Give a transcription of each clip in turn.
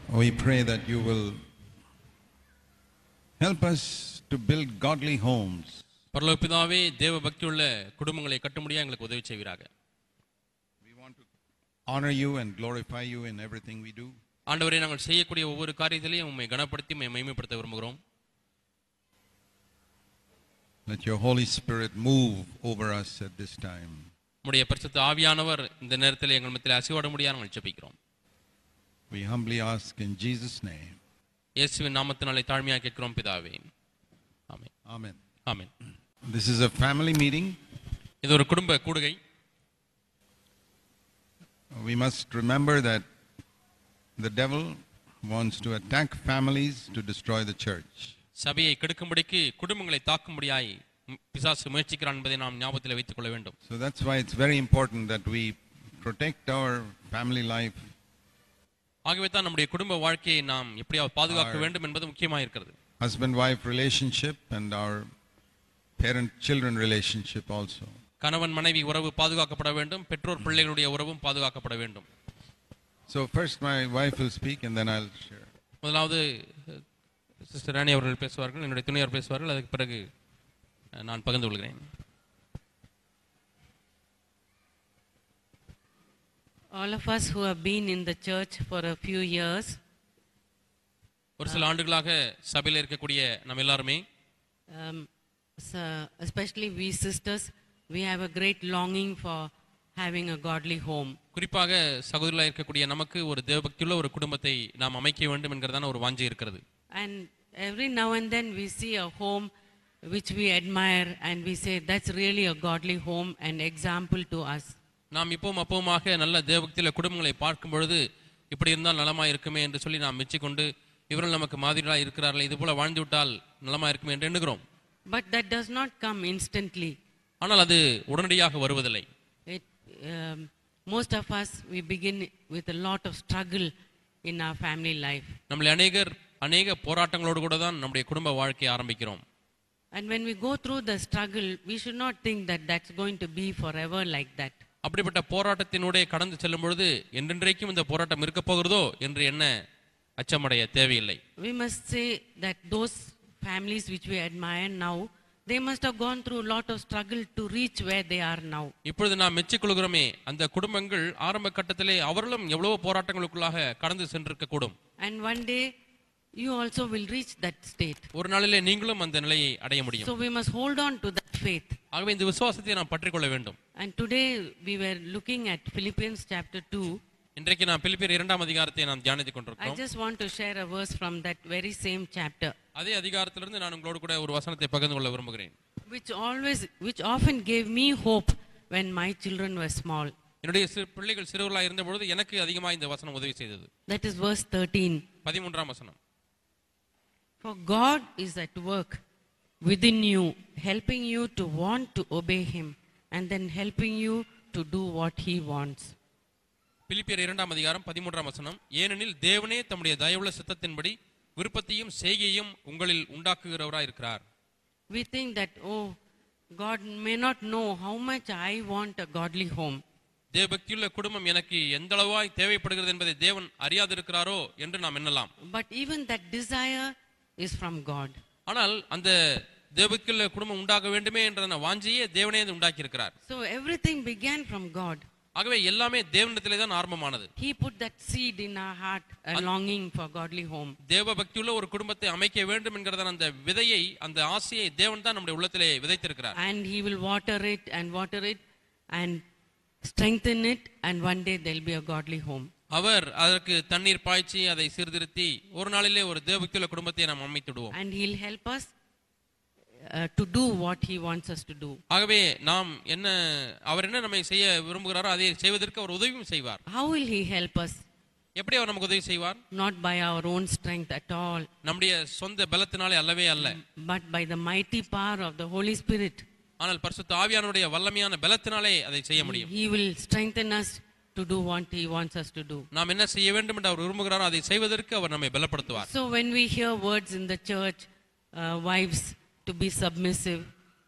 We pray that you will help us to build godly homes. பரலோக பிதாவே தேவ பக்தியுள்ள குடும்பங்களை கட்டும்படியா எங்களுக்கு உதவி செய்வீராக We want to honor you and glorify you in everything we do. ஆண்டவரே நாங்கள் செய்யக்கூடிய ஒவ்வொரு காரியத்திலையும் உண்மை கனப்படுத்தி உம்மை மகிமைப்படுத்த விரும்புகிறோம் Let your Holy Spirit move over us at this time. உம்முடைய பரிசுத்த ஆவியானவர் இந்த நேரத்தில் எங்கள் மத்தியில் அசைவாட முடியாது நாங்கள் ஜெபிக்கிறோம் We humbly ask in Jesus' name. இயேசுவின் நாமத்தினாலே தாழ்மையாக கேட்கிறோம் பிதாவே ஆமென் Amen. Amen This is a family meeting. இது ஒரு குடும்ப கூடுகை We must remember that the devil wants to attack families to destroy the church. சபையை கெடுக்கும்படிக்கு குடும்பங்களை தாக்கும்படியாய் ம், பிசாசு முயற்சிக்கிறான் என்பதை நாம் ஞாபகத்தில் வைத்துக் கொள்ள வேண்டும் So that's why it's very important that we protect our family life, ஆகவே தான் நம்முடைய குடும்ப வாழ்க்கையை நாம் எப்படியாவது பாதுகாக்க ஆ. வேண்டும் என்பது முக்கியமாக இருக்கிறது husband wife relationship, and our parent children relationship also. கணவன் மனைவி உறவு பாதுகாக்கப்பட வேண்டும் பெற்றோர் பிள்ளைகளுடைய உறவும் பாதுகாக்கப்பட வேண்டும் So, first my wife will speak, and then I'll share. முதலாவது சிஸ்டர் ராணி அவர்கள் பேசுவார்கள் என்னுடைய துணையர் பேசுவார்கள் அதுக்கு பிறகு அஹ், நான் பகிர்ந்து கொள்கிறேன் All of us who have been in the church for a few years, ஒரு சில ஆண்டுகளாக சபையில் இருக்கக்கூடிய நம்ம எல்லாருமே um, so especially we sisters, we have a great longing for having a godly home. குறிப்பாக சகோதரர்களாக இருக்கக்கூடிய நமக்கு ஒரு தேவபக்தியுள்ள ஒரு குடும்பத்தை நாம் அமைக்க வேண்டும் என்கிறதான ஒரு வாஞ்சை இருக்கிறது And every now and then we see a home which we admire and we say that's really a godly home and example to us. நாம் இப்பவும் அப்பவுமாக நல்ல தேவபக்தியில குடும்பங்களை பார்க்கும் பொழுது இப்படி இருந்தால் நலமா இருக்குமே என்று சொல்லி நாம் மெச்சிக்கொண்டு இவர்கள் நமக்கு மாதிரியாக இருக்கிறார்கள் இது போல வாழ்ந்து விட்டால் நலமா இருக்குமே என்று எண்ணுகிறோம் But that does not come instantly. ஆனால் அது உடனடியாக வருவதில்லை It, um, most of us, we begin with a lot of struggle in our family life. நம்மளை அநேகர் அநேக போராட்டங்களோடு கூட தான் நம்முடைய குடும்ப வாழ்க்கையை ஆரம்பிக்கிறோம் And when we go through the struggle, we should not think that that's going to be forever like that. அப்படிப்பட்ட போராட்டத்தினூடே கடந்து செல்லும் பொழுது என்றென்றைக்கும் இந்த போராட்டம் இருக்க போகிறதோ என்று என்ன அச்சமடைய தேவையில்லை We must say that those families which we admire now, they must have gone through a lot of struggle to reach where they are now. இப்பொழுது நாம் மெச்சிக்கொள்கிறோமே அந்த குடும்பங்கள் ஆரம்ப கட்டத்திலே அவர்களும் எவ்வளவோ போராட்டங்களுக்குள்ளாக கடந்து சென்றிருக்க கூடும் And one day, you also will reach that state. ஒரு நாளிலே நீங்களும் அந்த நிலையை அடைய முடியும் So we must hold on to that faith. ஆகவே இந்த விசுவாசத்தை நாம் பற்றிக்கொள்ள வேண்டும் And today, we were looking at Philippians chapter 2. இன்றைக்கு நாம் பிலிப்பியர் இரண்டாம் அதிகாரத்தை நாம் தியானித்துக் I கொண்டிருக்கிறோம் just want to share a verse from that very same chapter, அதே அதிகாரத்திலிருந்து நான் உங்களோடு கூட ஒரு வசனத்தை பகிர்ந்து கொள்ள விரும்புகிறேன் which always, which often gave me hope when my children were small. என்னுடைய சிறு பிள்ளைகள் சிறுவர்களாக இருந்த பொழுது எனக்கு அதிகமாக இந்த வசனம் உதவி செய்தது That is verse 13. பதிமூன்றாம் வசனம் For God is at work within you, helping you to want to obey Him, and then helping you to do what He wants. பிலிப்பியர் இரண்டாம் அதிகாரம் பதிமூன்றாம் வசனம் ஏனெனில் தேவனே தம்முடைய தயவுள்ள சித்தத்தின்படி விருப்பத்தையும் செய்கையும் உங்களில் உண்டாக்குகிறவராய் இருக்கிறார் We think that, oh, God may not know how much I want a godly home. தேவபக்தியுள்ள குடும்பம் எனக்கு எந்த அளவாய் தேவைப்படுகிறது என்பதை தேவன் அறியாதிருக்கிறாரோ என்று நாம் எண்ணலாம் But even that desire is from God. ஆனால் அந்த தேவபக்தியுள்ள குடும்பம் உண்டாக வேண்டுமே என்ற வாஞ்சியே தேவனே அது உண்டாக்கி இருக்கிறார் So everything began from God. ஆகவே எல்லாமே தேவனிடத்திலே தான் ஆரம்பமானது He put that seed in our heart, a longing for godly home. தேவ பக்தியுள்ள ஒரு குடும்பத்தை அமைக்க வேண்டும் என்கிறதான அந்த விதையை அந்த ஆசையை தேவன் தான் நம்முடைய உள்ளத்திலே விதைத்திருக்கிறார் And He will water it and water it and strengthen it, and one day there'll be a godly home. அவர் அதற்கு தண்ணீர் பாய்ச்சி அதை சீர்திருத்தி ஒரு நாளிலே ஒரு தேவபக்தியுள்ள குடும்பத்தை நாம் அமைத்துடுவோம் And He'll help us uh, to do what He wants us to do. ஆகவே நாம் என்ன அவர் என்ன நம்மை செய்ய விரும்புகிறாரோ அதை செய்வதற்கு அவர் உதவியும் செய்வார் How will He help us? எப்படி அவர் நமக்கு உதவி செய்வார் Not by our own strength at all, நம்முடைய சொந்த பலத்தினாலே அல்லவே அல்ல but by the mighty power of the Holy Spirit. ஆனால் பரிசுத்த ஆவியானுடைய வல்லமையான பலத்தினாலே அதை செய்ய முடியும் He will strengthen us to do what He wants us to do. நாம் என்ன செய்ய வேண்டும் என்று அவர் விரும்புகிறாரோ அதை செய்வதற்கு அவர் நம்மை பலப்படுத்துவார் So when we hear words in the church, uh, wives to be submissive,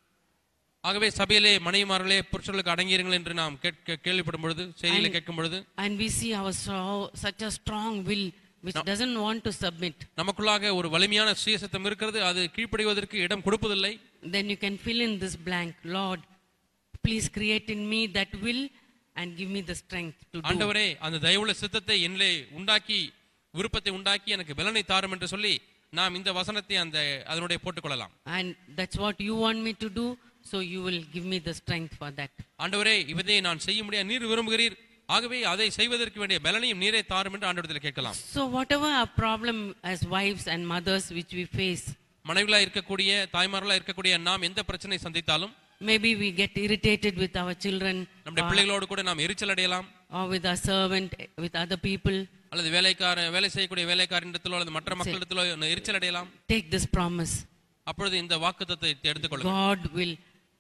ஆகவே சபையிலே மனைவிமார்களே புருஷர்களுக்கு அடங்கியிருங்கள் என்று நாம் கேட்க கேள்விப்படும் பொழுது செய்தியில கேட்கும் பொழுது and we see our so, such a strong will which doesn't want to submit, நமக்குள்ளாக ஒரு வலிமையான சுயசத்தம் இருக்கிறது அது கீழ்ப்படிவதற்கு இடம் கொடுப்பதில்லை then you can fill in this blank. Lord, please create in me that will and give me the strength to do. ஆண்டவரே அந்த தயவுள்ள சித்தத்தை என்னிலே உண்டாக்கி விருப்பத்தை உண்டாக்கி எனக்கு பலனை தாரும் என்று சொல்லி நாம் இந்த வசனத்தை அந்த அதனுடைய போட்டுக்கொள்ளலாம் And that's what you want me to do, so you will give me the strength for that. ஆண்டவரே இவதை நான் செய்ய முடியாது நீர் விரும்புகிறீர் ஆகவே அதை செய்வதற்கு வேண்டிய பலனையும் நீரே தாரும் என்று ஆண்டவரத்தில் கேட்கலாம் So, whatever our problem as wives and mothers which we face, மனைவிகளா இருக்கக்கூடிய தாய்மார்களா இருக்கக்கூடிய நாம் எந்த பிரச்சனை சந்தித்தாலும் maybe we get irritated with our children நம்முடைய பிள்ளைகளோடு கூட நாம் எரிச்சல் அடையலாம் or with our servant, with other people. அல்லது வேலைக்கார வேலை செய்யக்கூடிய வேலைக்காரனிடத்திலோ அல்லது மற்ற மக்களிடத்திலோ எரிச்சல் அடையலாம் Take this promise. அப்பொழுது இந்த வாக்குத்தத்தை எடுத்துக்கொள்ளுங்க God will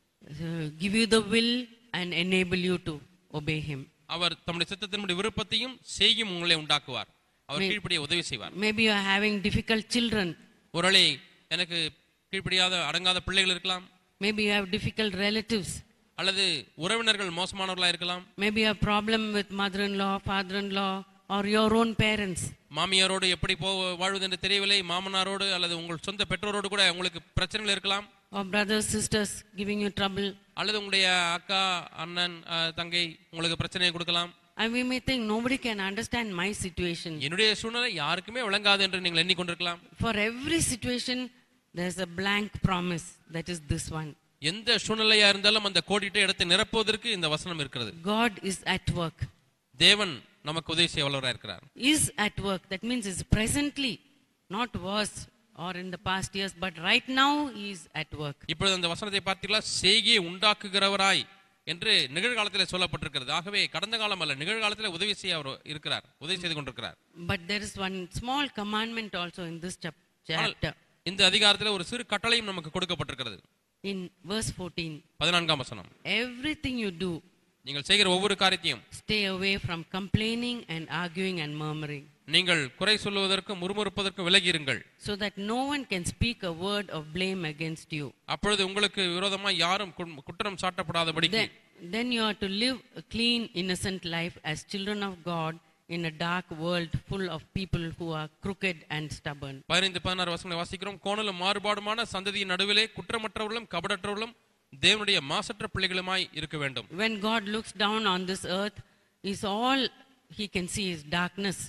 uh, give you the will and enable you to obey Him. அவர் தம்முடைய சித்தத்தினுடைய விருப்பத்தையும் செய்யும் உங்களை உண்டாக்குவார் அவர் கீழ்ப்படிய உதவி செய்வார் Maybe you are having difficult children. ஒருவேளை எனக்கு கீழ்ப்படியாத அடங்காத பிள்ளைகள் இருக்கலாம் Maybe you have difficult relatives. அல்லது உறவினர்கள் மோசமானவர்களா இருக்கலாம் Maybe you have problem with mother-in-law, father-in-law, or your own parents. மாமியாரோடு எப்படி போ வாழ்வது என்று தெரியவில்லை மாமனாரோடு அல்லது உங்கள் சொந்த பெற்றோரோடு கூட உங்களுக்கு பிரச்சனைகள் இருக்கலாம் Or brothers, sisters giving you trouble. அல்லது உங்களுடைய அக்கா அண்ணன் அஹ், தங்கை உங்களுக்கு பிரச்சனையை கொடுக்கலாம் And we may think nobody can understand my situation. என்னுடைய சூழ்நிலை யாருக்குமே விளங்காது என்று நீங்கள் எண்ணிக்கொண்டிருக்கலாம் For every situation, there's a blank promise. That is this one. எந்த சூழ்நிலையா இருந்தாலும் அந்த கோடிட்ட இடத்தை நிரப்புவதற்கு இந்த வசனம் இருக்கிறது God is at work. தேவன் நமக்கு உதவி செய்ய வல்லவராக இருக்கிறார் Is at work. That means is presently, not was or in the past years, but right now he is at work. இப்பொழுது அந்த வசனத்தை பார்த்தீங்களா செய்கையை உண்டாக்குகிறவராய் என்று நிகழ்காலத்தில் சொல்லப்பட்டிருக்கிறது ஆகவே கடந்த காலம் அல்ல நிகழ்காலத்தில் உதவி செய்ய அவர் இருக்கிறார் உதவி செய்து கொண்டிருக்கிறார் But there is one small commandment also in this chap- ஆனால் chapter. இந்த அதிகாரத்தில் ஒரு சிறு கட்டளையும் நமக்கு கொடுக்கப்பட்டிருக்கிறது In verse 14, பதினான்காம் வசனம் everything you do, நீங்கள் செய்கிற ஒவ்வொரு காரியத்தையும் stay away from complaining and arguing and murmuring, நீங்கள் குறை சொல்லுவதற்கும் முறுமுறுப்பதற்கும் விலகி இருங்கள் so that no one can speak a word of blame against you. அப்பொழுது உங்களுக்கு விரோதமாய் யாரும் கு- குற்றம் சாட்டப்படாதபடிக்கு Then, then you are to live a clean, innocent life as children of God in a dark world full of people who are crooked and stubborn. பதினைந்து பதினாறு வசனங்களை வாசிக்கிறோம் கோணலும் மாறுபாடுமான சந்ததியின் நடுவிலே குற்றமற்றவர்களும் கபடற்றவர்களும் தேவனுடைய மாசற்ற பிள்ளைகளுமாய் இருக்க வேண்டும் When God looks down on this earth, is all he can see is darkness.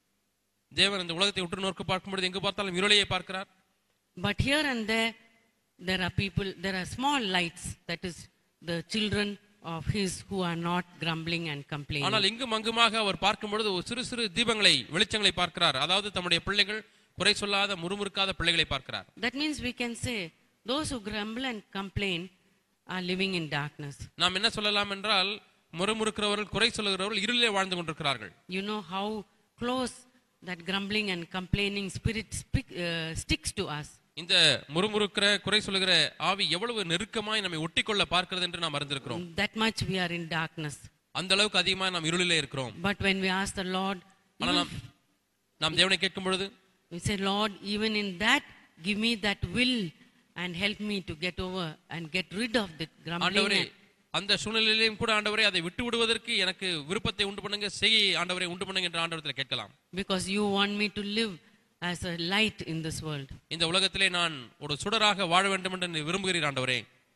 தேவன் இந்த உலகத்தை உற்று நோக்கு பார்க்கும்பொழுது எங்கு பார்த்தாலும் இருளையே பார்க்கிறார் But here and there, there are people, there are small lights, that is the children of his who are not grumbling and complaining. ஆனால் இங்கும் அங்குமாக அவர் பார்க்கும் பொழுது ஒரு சிறு சிறு தீபங்களை வெளிச்சங்களை பார்க்கிறார் அதாவது தம்முடைய பிள்ளைகள் குறை சொல்லாத முறுமுறுக்காத பிள்ளைகளை பார்க்கிறார் That means we can say those who grumble and complain are living in darkness. நாம் என்ன சொல்லலாம் என்றால் முறுமுறுக்கிறவர்கள் குறை சொல்லுகிறவர்கள் இருளிலே வாழ்ந்து கொண்டிருக்கிறார்கள் You know how close that grumbling and complaining spirit spic- uh, sticks to us. இந்த முறுமுறுக்கிற குறை சொல்லுகிற ஆவி எவ்வளவு நெருக்கமாய் நம்மை ஒட்டிக்கொள்ள பார்க்கிறது என்று நாம் அறிந்திருக்கிறோம் That much we are in darkness. அந்த அளவுக்கு அதிகமாக நாம் இருளிலே இருக்கிறோம் But when we ask the Lord, ஆனால் even நாம் நாம் தேவனை கேட்கும் பொழுது we say, Lord, even in that, give me that will and help me to get over and get rid of the grumbling. ஆண்டவரே and- அந்த சூழ்நிலையிலும் கூட ஆண்டவரே அதை விட்டு விடுவதற்கு எனக்கு விருப்பத்தை உண்டு பண்ணுங்க செய்ய ஆண்டவரை உண்டு பண்ணுங்க என்று ஆண்டவரத்தில் கேட்கலாம் Because you want me to live as a light in this world. இந்த உலகத்திலே நான் ஒரு சுடராக வாழ வேண்டும் என்று நீ விரும்புகிறீர் ஆண்டவரே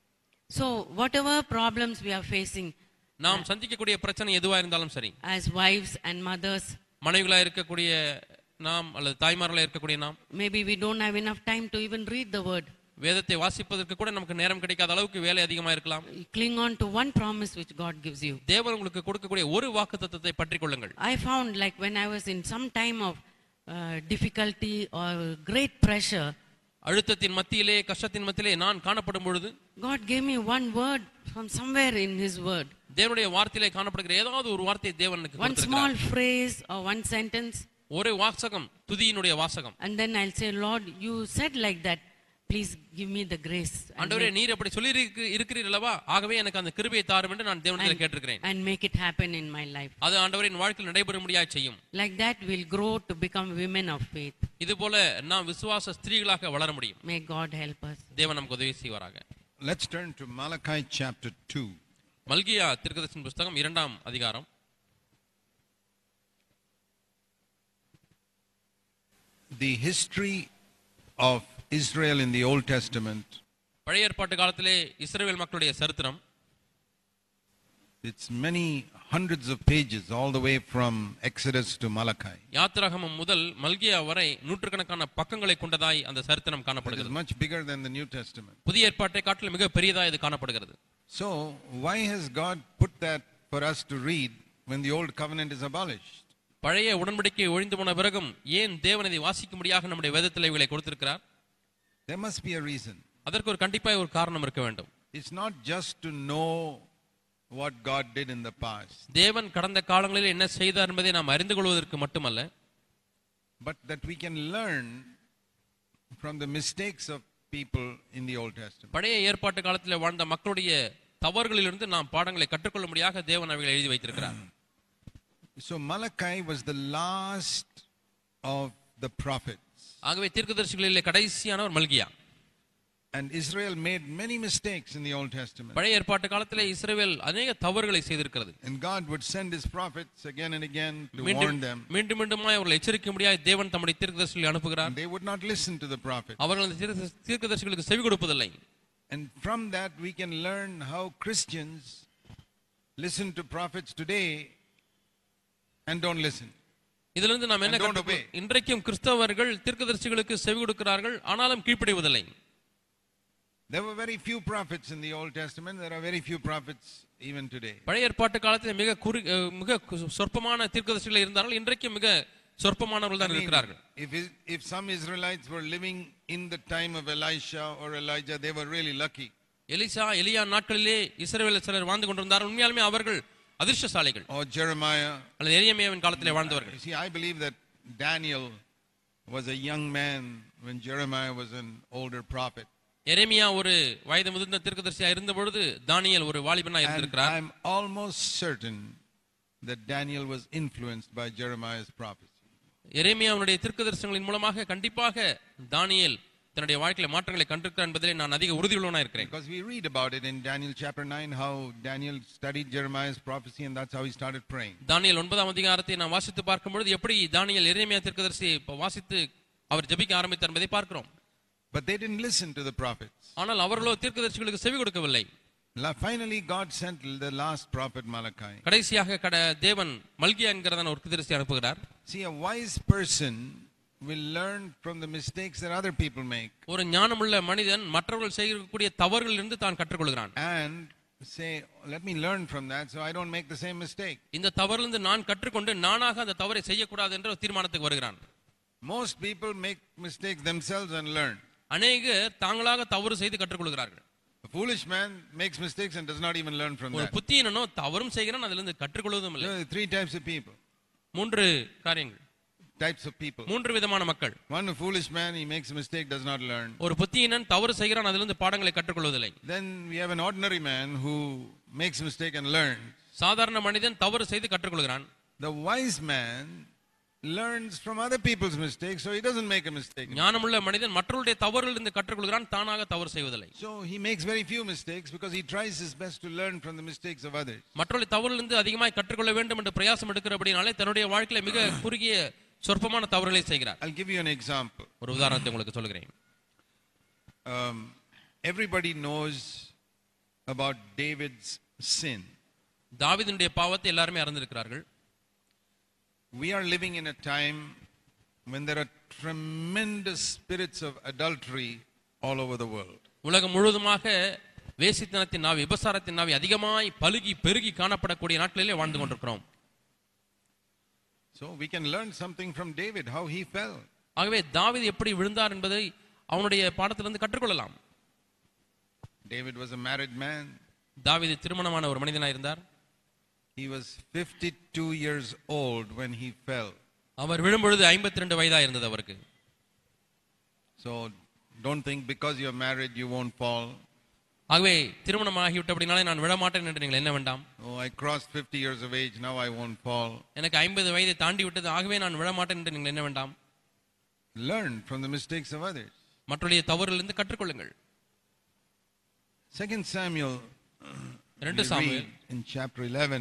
So, whatever problems we are facing நாம் சந்திக்கக்கூடிய பிரச்சனை எதுவா இருந்தாலும் சரி as wives and mothers, மனைவிகளா இருக்கக்கூடிய நாம் அல்லது தாய்மார்களா இருக்கக்கூடிய நாம் maybe we don't have enough time to even read the word. வேதத்தை வாசிப்பதற்கு கூட நமக்கு நேரம் கிடைக்காத அளவுக்கு வேலை அதிகமா இருக்கலாம் You cling on to one promise which God gives you. தேவன் உங்களுக்கு கொடுக்கக்கூடிய ஒரு வாக்கு தத்துவத்தை பற்றி கொள்ளுங்கள் I found like when I was in some time of uh, difficulty or great pressure, அழுத்தத்தின் மத்தியிலே கஷ்டத்தின் மத்தியிலே நான் காணப்படும் பொழுது God gave me one word from somewhere in His word. தேவனுடைய வார்த்தையிலே காணப்படுகிற ஏதாவது ஒரு வார்த்தையை தேவன் எனக்கு One கொடுத்திருக்கிறார். small phrase or one sentence, ஒரு வாசகம் துதியினுடைய வாசகம் and then I'll say, Lord, you said like that. Please give me the grace and ஆண்டவரே நீர் அப்படி சொல்லி இருக்கிறீர் அல்லவா ஆகவே எனக்கு அந்த கிருபையை தாரும் என்று நான் தேவனிடத்தில் கேட்டிருக்கிறேன் and make it happen in my life. அது ஆண்டவரின் வாழ்க்கையில் நடைபெறும்படியாய் செய்யும் Like that, we'll grow to become women of faith. இது போல நாம் விசுவாச ஸ்திரீகளாக வளர முடியும் May God help us. தேவன் நமக்கு உதவி செய்வாராக Let's turn to Malachi chapter 2. மல்கியா திருக்கதர்சன் புஸ்தகம் இரண்டாம் அதிகாரம் the history of Israel in the Old Testament, பழைய ஏற்பாட்டு காலத்திலே இஸ்ரவேல் மக்களுடைய சரித்திரம் it's many hundreds of pages, all the way from Exodus to Malachi. யாத்திராகமம் முதல் மல்கியா வரை நூற்றுக்கணக்கான பக்கங்களை கொண்டதாய் அந்த சரித்திரம் It is காணப்படுகிறது much bigger than the New Testament. புதிய ஏற்பாட்டை காட்டிலும் மிக பெரியதாய் இது காணப்படுகிறது So, why has God put that for us to read when the Old Covenant is abolished? பழைய உடன்படிக்கை ஒழிந்து போன பிறகும் ஏன் தேவன் இதை வாசிக்கும்படியாக நம்முடைய வேதத்தில் இவைகளை கொடுத்திருக்கிறார் There must be a reason. அதற்கு ஒரு கண்டிப்பாக ஒரு காரணம் இருக்க வேண்டும் It's not just to know what God did in the past, தேவன் கடந்த காலங்களில் என்ன செய்தார் என்பதை நாம் அறிந்து கொள்வதற்கு மட்டுமல்ல but that we can learn from the mistakes of people in the Old Testament. பழைய ஏற்பாட்டு காலத்தில் வாழ்ந்த மக்களுடைய தவறுகளிலிருந்து நாம் பாடங்களை கற்றுக்கொள்ளும்படியாக தேவன் அவைகளை எழுதி வைத்திருக்கிறார் So Malachi was the last of the prophets. ஆகவே தீர்க்கதரிசிகளிலே கடைசியானவர் மல்கியா And Israel made many mistakes in the Old Testament. பழைய ஏற்பாட்டு காலத்திலே இஸ்ரவேல் அநேக தவறுகளை செய்திருக்கிறது And God would send his prophets again and again to warn மீண்டும் them. மீண்டும் மீண்டுமாய் அவர்களை எச்சரிக்கும்படியாக தேவன் தம்முடைய தீர்க்கதரிசிகளை அனுப்புகிறார் And they would not listen to the prophet. அவர்கள் அந்த தீர்க்க- தீர்க்கதரிசிகளுக்கு செவி கொடுப்பதில்லை And from that, we can learn how Christians listen to prophets today and don't listen. இதிலிருந்து நாம் என்ன And don't கற்றுக்கொள்- obey. இன்றைக்கும் கிறிஸ்தவர்கள் தீர்க்கதரிசிகளுக்கு செவி கொடுக்கிறார்கள் ஆனாலும் கீழ்ப்படிவதில்லை There were very few prophets in the Old Testament. There are very few prophets even today. பழைய ஏற்பாட்டு காலத்தில் மிக குறி அஹ் மிக கு- சொற்பமான தீர்க்கதரிசிகள் இருந்தார்கள் இன்றைக்கும் மிக சொற்பமானவர்கள் I தான் mean, இருக்கிறார்கள் if, is- if some Israelites were living in the time of Elisha or Elijah, they were really lucky. எலிசா எலியா நாட்களிலே இஸ்ரவேல் சிலர் வாழ்ந்து கொண்டிருந்தார்கள் உண்மையாலுமே அவர்கள் அதிர்ஷ்டசாலிகள் Or Jeremiah. அல்லது எரியமியாவின் காலத்திலே வாழ்ந்தவர்கள் You see, I believe that Daniel was a young man when Jeremiah was an older prophet. எரேமியா ஒரு வயது முதிர்ந்த தீர்க்கதரிசியா இருந்த பொழுது தானியேல் ஒரு வாலிபனா And இருந்திருக்கிறார் I'm almost certain that Daniel was influenced by Jeremiah's prophecy. எரேமியாவுடைய தீர்க்கதரிசனங்களின் மூலமாக கண்டிப்பாக தானியேல் தன்னுடைய வாழ்க்கையில மாற்றங்களை கண்டிருக்கிறார் என்பதிலே நான் அதிக உறுதியுள்ளவனா இருக்கிறேன் Because we read about it in Daniel chapter 9, how Daniel studied Jeremiah's prophecy and that's how he started praying. தானியேல் ஒன்பதாம் அதிகாரத்தை நாம் வாசித்து பார்க்கும் பொழுது எப்படி தானியேல் எரேமியா தீர்க்கதரிசி இப்ப வாசித்து அவர் ஜெபிக்க ஆரம்பித்தார் என்பதை பார்க்கிறோம் But they didn't listen to the prophets. ஆனால் அவர்களோ தீர்க்கதரிசிகளுக்கு செவி கொடுக்கவில்லை La- Finally, God sent the last prophet Malachi. கடைசியாக கட தேவன் மல்கியா என்கிறதான ஒரு தீர்க்கதரிசி அனுப்புகிறார் See, a wise person will learn from the mistakes that other people make ஒரு ஞானமுள்ள மனிதன் மற்றவர்கள் செய்யக்கூடிய தவறுகளிலிருந்து தான் கற்றுக்கொள்கிறான் and say, let me learn from that so I don't make the same mistake. இந்த தவறிலிருந்து நான் கற்றுக்கொண்டு நானாக அந்த தவறை செய்யக்கூடாது என்ற ஒரு தீர்மானத்துக்கு வருகிறான் Most people make mistakes themselves and learn. அநேகர் தாங்களாக தவறு செய்து கற்றுக்கொள்கிறார்கள் A foolish man makes mistakes and does not even learn from ஒரு that. புத்தியனோ தவறும் செய்கிறான் அதிலிருந்து கற்றுக்கொள்வதும் இல்லை There are three types of people. மூன்று காரியங்கள் Types of people. மூன்று விதமான மக்கள் One, a foolish man, he makes a mistake, does not learn. ஒரு புத்தியினன் தவறு செய்கிறான் அதிலிருந்து பாடங்களை கற்றுக்கொள்வதில்லை Then we have an ordinary man who makes a mistake and learns. சாதாரண மனிதன் தவறு செய்து கற்றுக்கொள்கிறான் The wise man learns from other people's mistakes so he doesn't make a mistake. ஞானமுள்ள மனிதன் மற்றவருடைய தவறுகளிலிருந்து கற்றுக்கொள்கிறான் தானாக தவறு செய்வதில்லை So he makes very few mistakes because he tries his best to learn from the mistakes of others. மற்றவருடைய தவறிலிருந்து அதிகமாய் கற்றுக்கொள்ள வேண்டும் என்று பிரயாசம் எடுக்கிறபடினாலே தன்னுடைய வாழ்க்கையில மிக குறுகிய சொற்பமான தவறுகளை செய்கிறார் I'll give you an example. ஒரு உதாரணத்தை உங்களுக்கு சொல்கிறேன் Um, everybody knows about David's sin. தாவீதுடைய பாவத்தை எல்லாருமே அறிந்திருக்கிறார்கள் We are living in a time when there are tremendous spirits of adultery all over the world. உலகம் முழுவதுமாக வேசித்தனத்தின் நாவி விபசாரத்தின் நாவி அதிகமாய் பலுகி பெருகி காணப்படக்கூடிய நாட்களிலே வாழ்ந்து கொண்டிருக்கிறோம் So we can learn something from David, how he fell. ஆகவே தாவீது எப்படி விழுந்தார் என்பதை அவனுடைய பாடத்திலிருந்து கற்றுக்கொள்ளலாம் David was a married man. தாவீது திருமணமான ஒரு மனிதனாய் இருந்தார் He was 52 years old when he fell. அவர் விழும்பொழுது ஐம்பத்தி ரெண்டு வயதா இருந்தது அவருக்கு So don't think because you're married you won't fall. ஆகவே திருமணம் ஆகிவிட்டபடினாலே நான் விழமாட்டேன் என்று நீங்கள் என்ன வேண்டாம் Oh, I crossed 50 years of age, now I won't fall. எனக்கு ஐம்பது வயதை தாண்டி விட்டது ஆகவே நான் விழமாட்டேன் என்று நீங்கள் என்ன வேண்டாம் Learn from the mistakes of others. மற்றவருடைய தவறிலிருந்து கற்றுக்கொள்ளுங்கள் 2 Samuel, ரெண்டு we Samuel read in chapter 11,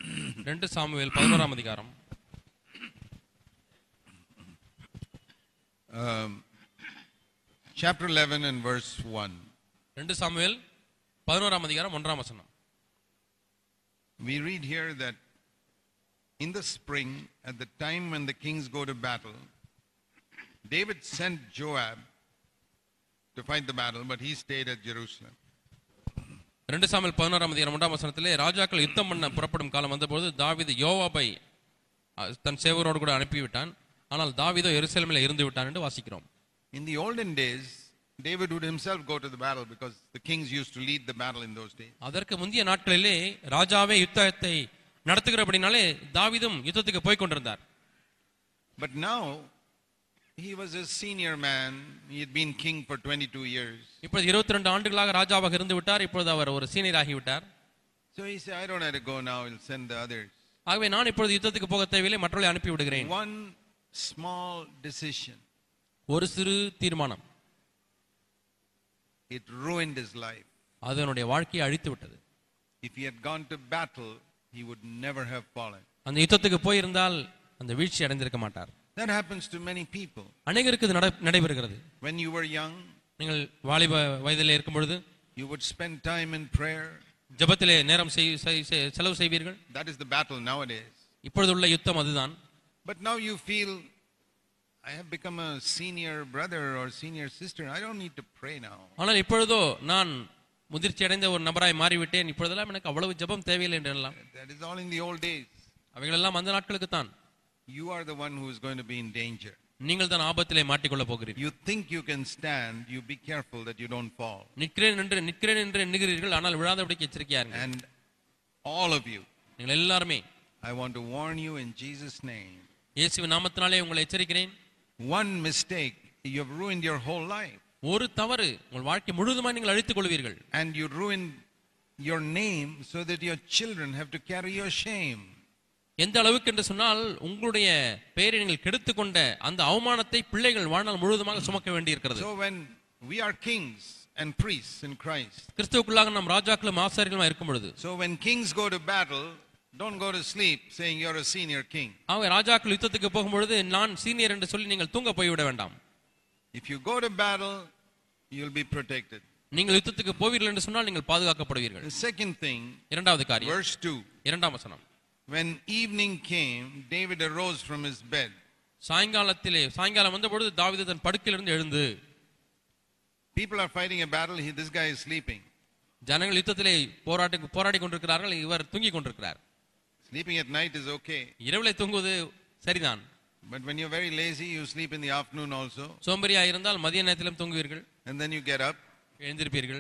ரெண்டு சாமுவேல் பதினோராம் அதிகாரம் um, chapter 11 and verse 1. ரெண்டு சாமுவேல் பதினோராம் அதிகாரம் ஒன்றாம் வசனம் We read here that in the spring, at the time when the kings go to battle, David sent Joab to fight the battle, but he stayed at Jerusalem. ரெண்டு Samuel பதினோராம் அதிகாரம் ஒன்றாம் வசனத்திலே ராஜாக்கள் யுத்தம் பண்ண புறப்படும் காலம் வந்தபோது தாவீது யோவாபை அஹ், தன் சேவரோடு கூட அனுப்பிவிட்டான் ஆனால் தாவீதோ எருசலேமில் இருந்து விட்டான் என்று வாசிக்கிறோம் In the olden days, David would himself go to the battle because the kings used to lead the battle in those days. அதற்கு முந்தைய நாட்களிலே ராஜாவே யுத்தத்தை நடத்துகிறபடினாலே தாவீதும் யுத்தத்துக்கு போய் கொண்டிருந்தார் But now, he was a senior man. He had been king for 22 years. இப்பொழுது இருபத்தி ரெண்டு ஆண்டுகளாக ராஜாவாக இருந்து விட்டார் இப்பொழுது அவர் ஒரு சீனியர் ஆகிவிட்டார் So he said, I don't have to go now, I'll send the others. ஆகவே நான் இப்பொழுது யுத்தத்துக்கு போக தேவையில்லை மற்றவர்களை அனுப்பி விடுகிறேன் One small decision, ஒரு சிறு தீர்மானம் it ruined his life. அது அவனுடைய வாழ்க்கையை அழித்து விட்டது If he had gone to battle, he would never have fallen. அந்த யுத்தத்துக்கு போயிருந்தால் அந்த வீழ்ச்சி அடைந்திருக்க மாட்டார் That happens to many people. அநேகருக்கு இது நட- நடைபெறுகிறது When you were young, நீங்கள் வாலிப வயதிலே இருக்கும் பொழுது you would spend time in prayer. ஜெபத்திலே நேரம் செய்- செய்- செய்- செலவு செய்வீர்கள் That is the battle nowadays. இப்பொழுது உள்ள யுத்தம் அதுதான் But now you feel, I have become a senior brother or senior sister. I don't need to pray now. ஆனால் இப்பொழுதோ நான் முதிர்ச்சி அடைந்த ஒரு நபராய் மாறிவிட்டேன் இப்பொழுதெல்லாம் எனக்கு அவ்வளவு ஜெபம் தேவையில்லை என்று எண்ணலாம் That is all in the old days. அவைகளெல்லாம் அந்த நாட்களுக்கு தான் You are the one who is going to be in danger. நீங்கள் தான் ஆபத்திலே மாட்டிக்கொள்ளப் போகிறீர்கள் You think you can stand, you be careful that you don't fall. நிற்கிறேன் என்று நிற்கிறேன் என்று எண்ணுகிறீர்கள் ஆனால் விழாதபடிக்கு எச்சரிக்கையா இருங்கள் And all of you, நீங்கள் எல்லாருமே I want to warn you in Jesus' name. இயேசுவின் நாமத்தினாலே உங்களை எச்சரிக்கிறேன் One mistake, you have ruined your whole life. ஒரு தவறு உங்கள் வாழ்க்கை முழுதுமாய் நீங்கள் அழித்துக் கொள்வீர்கள் And you ruined your name so that your children have to carry your shame. எந்த அளவுக்கு என்று சொன்னால் உங்களுடைய பெயரை நீங்கள் கெடுத்துக் கொண்ட அந்த அவமானத்தை பிள்ளைகள் வாழ்நாள் முழுவதுமாக சுமக்க வேண்டியிருக்கிறது So when we are kings and priests in Christ, கிறிஸ்துவுக்குள்ளாக நாம் ராஜாக்களும் ஆசாரியர்களும் இருக்கும் பொழுது so when kings go to battle, don't go to sleep saying you're a senior king. அவங்க ராஜாக்கள் யுத்தத்துக்கு போகும்பொழுது நான் சீனியர் என்று சொல்லி நீங்கள் தூங்க போய்விட வேண்டாம் If you go to battle, you'll be protected. நீங்கள் யுத்தத்துக்கு போவீர்கள் என்று சொன்னால் நீங்கள் பாதுகாக்கப்படுவீர்கள் The second thing, இரண்டாவது காரியம் verse 2. இரண்டாம் வசனம் When evening came, David arose from his bed. சாயங்காலத்திலே சாயங்காலம் வந்த பொழுது தாவீது தன் படுக்கையிலிருந்து எழுந்து People are fighting a battle, he, this guy is sleeping. ஜனங்கள் யுத்தத்திலே போராட்டி போராடி கொண்டிருக்கிறார்கள் இவர் தூங்கிக் கொண்டிருக்கிறார் Sleeping at night is okay. இரவிலே தூங்குவது சரிதான் But when you're very lazy, you sleep in the afternoon also. சோம்பேறியா இருந்தால் மதிய நேரத்திலும் தூங்குவீர்கள் And then you get up. எழுந்திருப்பீர்கள்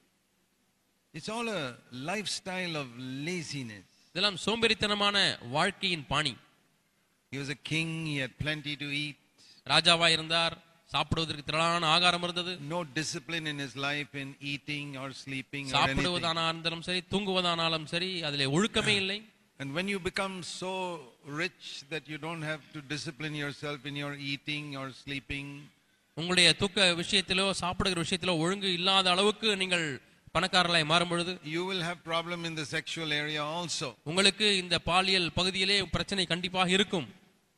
It's all a lifestyle of laziness. இதெல்லாம் சோம்பேறித்தனமான வாழ்க்கையின் பாணி He was a king, he had plenty to eat. ராஜாவா இருந்தார் சாப்பிடுவதற்கு திரளான ஆகாரம் இருந்தது No discipline in his life in eating or sleeping or anything. சாப்பிடுவதானா இருந்தாலும் சரி தூங்குவதானாலும் சரி அதிலே ஒழுக்கமே இல்லை And when you become so rich that you don't have to discipline yourself in your eating or sleeping, உங்களுடைய தூக்க விஷயத்திலோ சாப்பிடுகிற விஷயத்திலோ ஒழுங்கு இல்லாத அளவுக்கு நீங்கள் பணக்காரர்களாய் மாறும் பொழுது you will have problem in the sexual area also. உங்களுக்கு இந்த பாலியல் பகுதியிலே பிரச்சனை கண்டிப்பாக இருக்கும்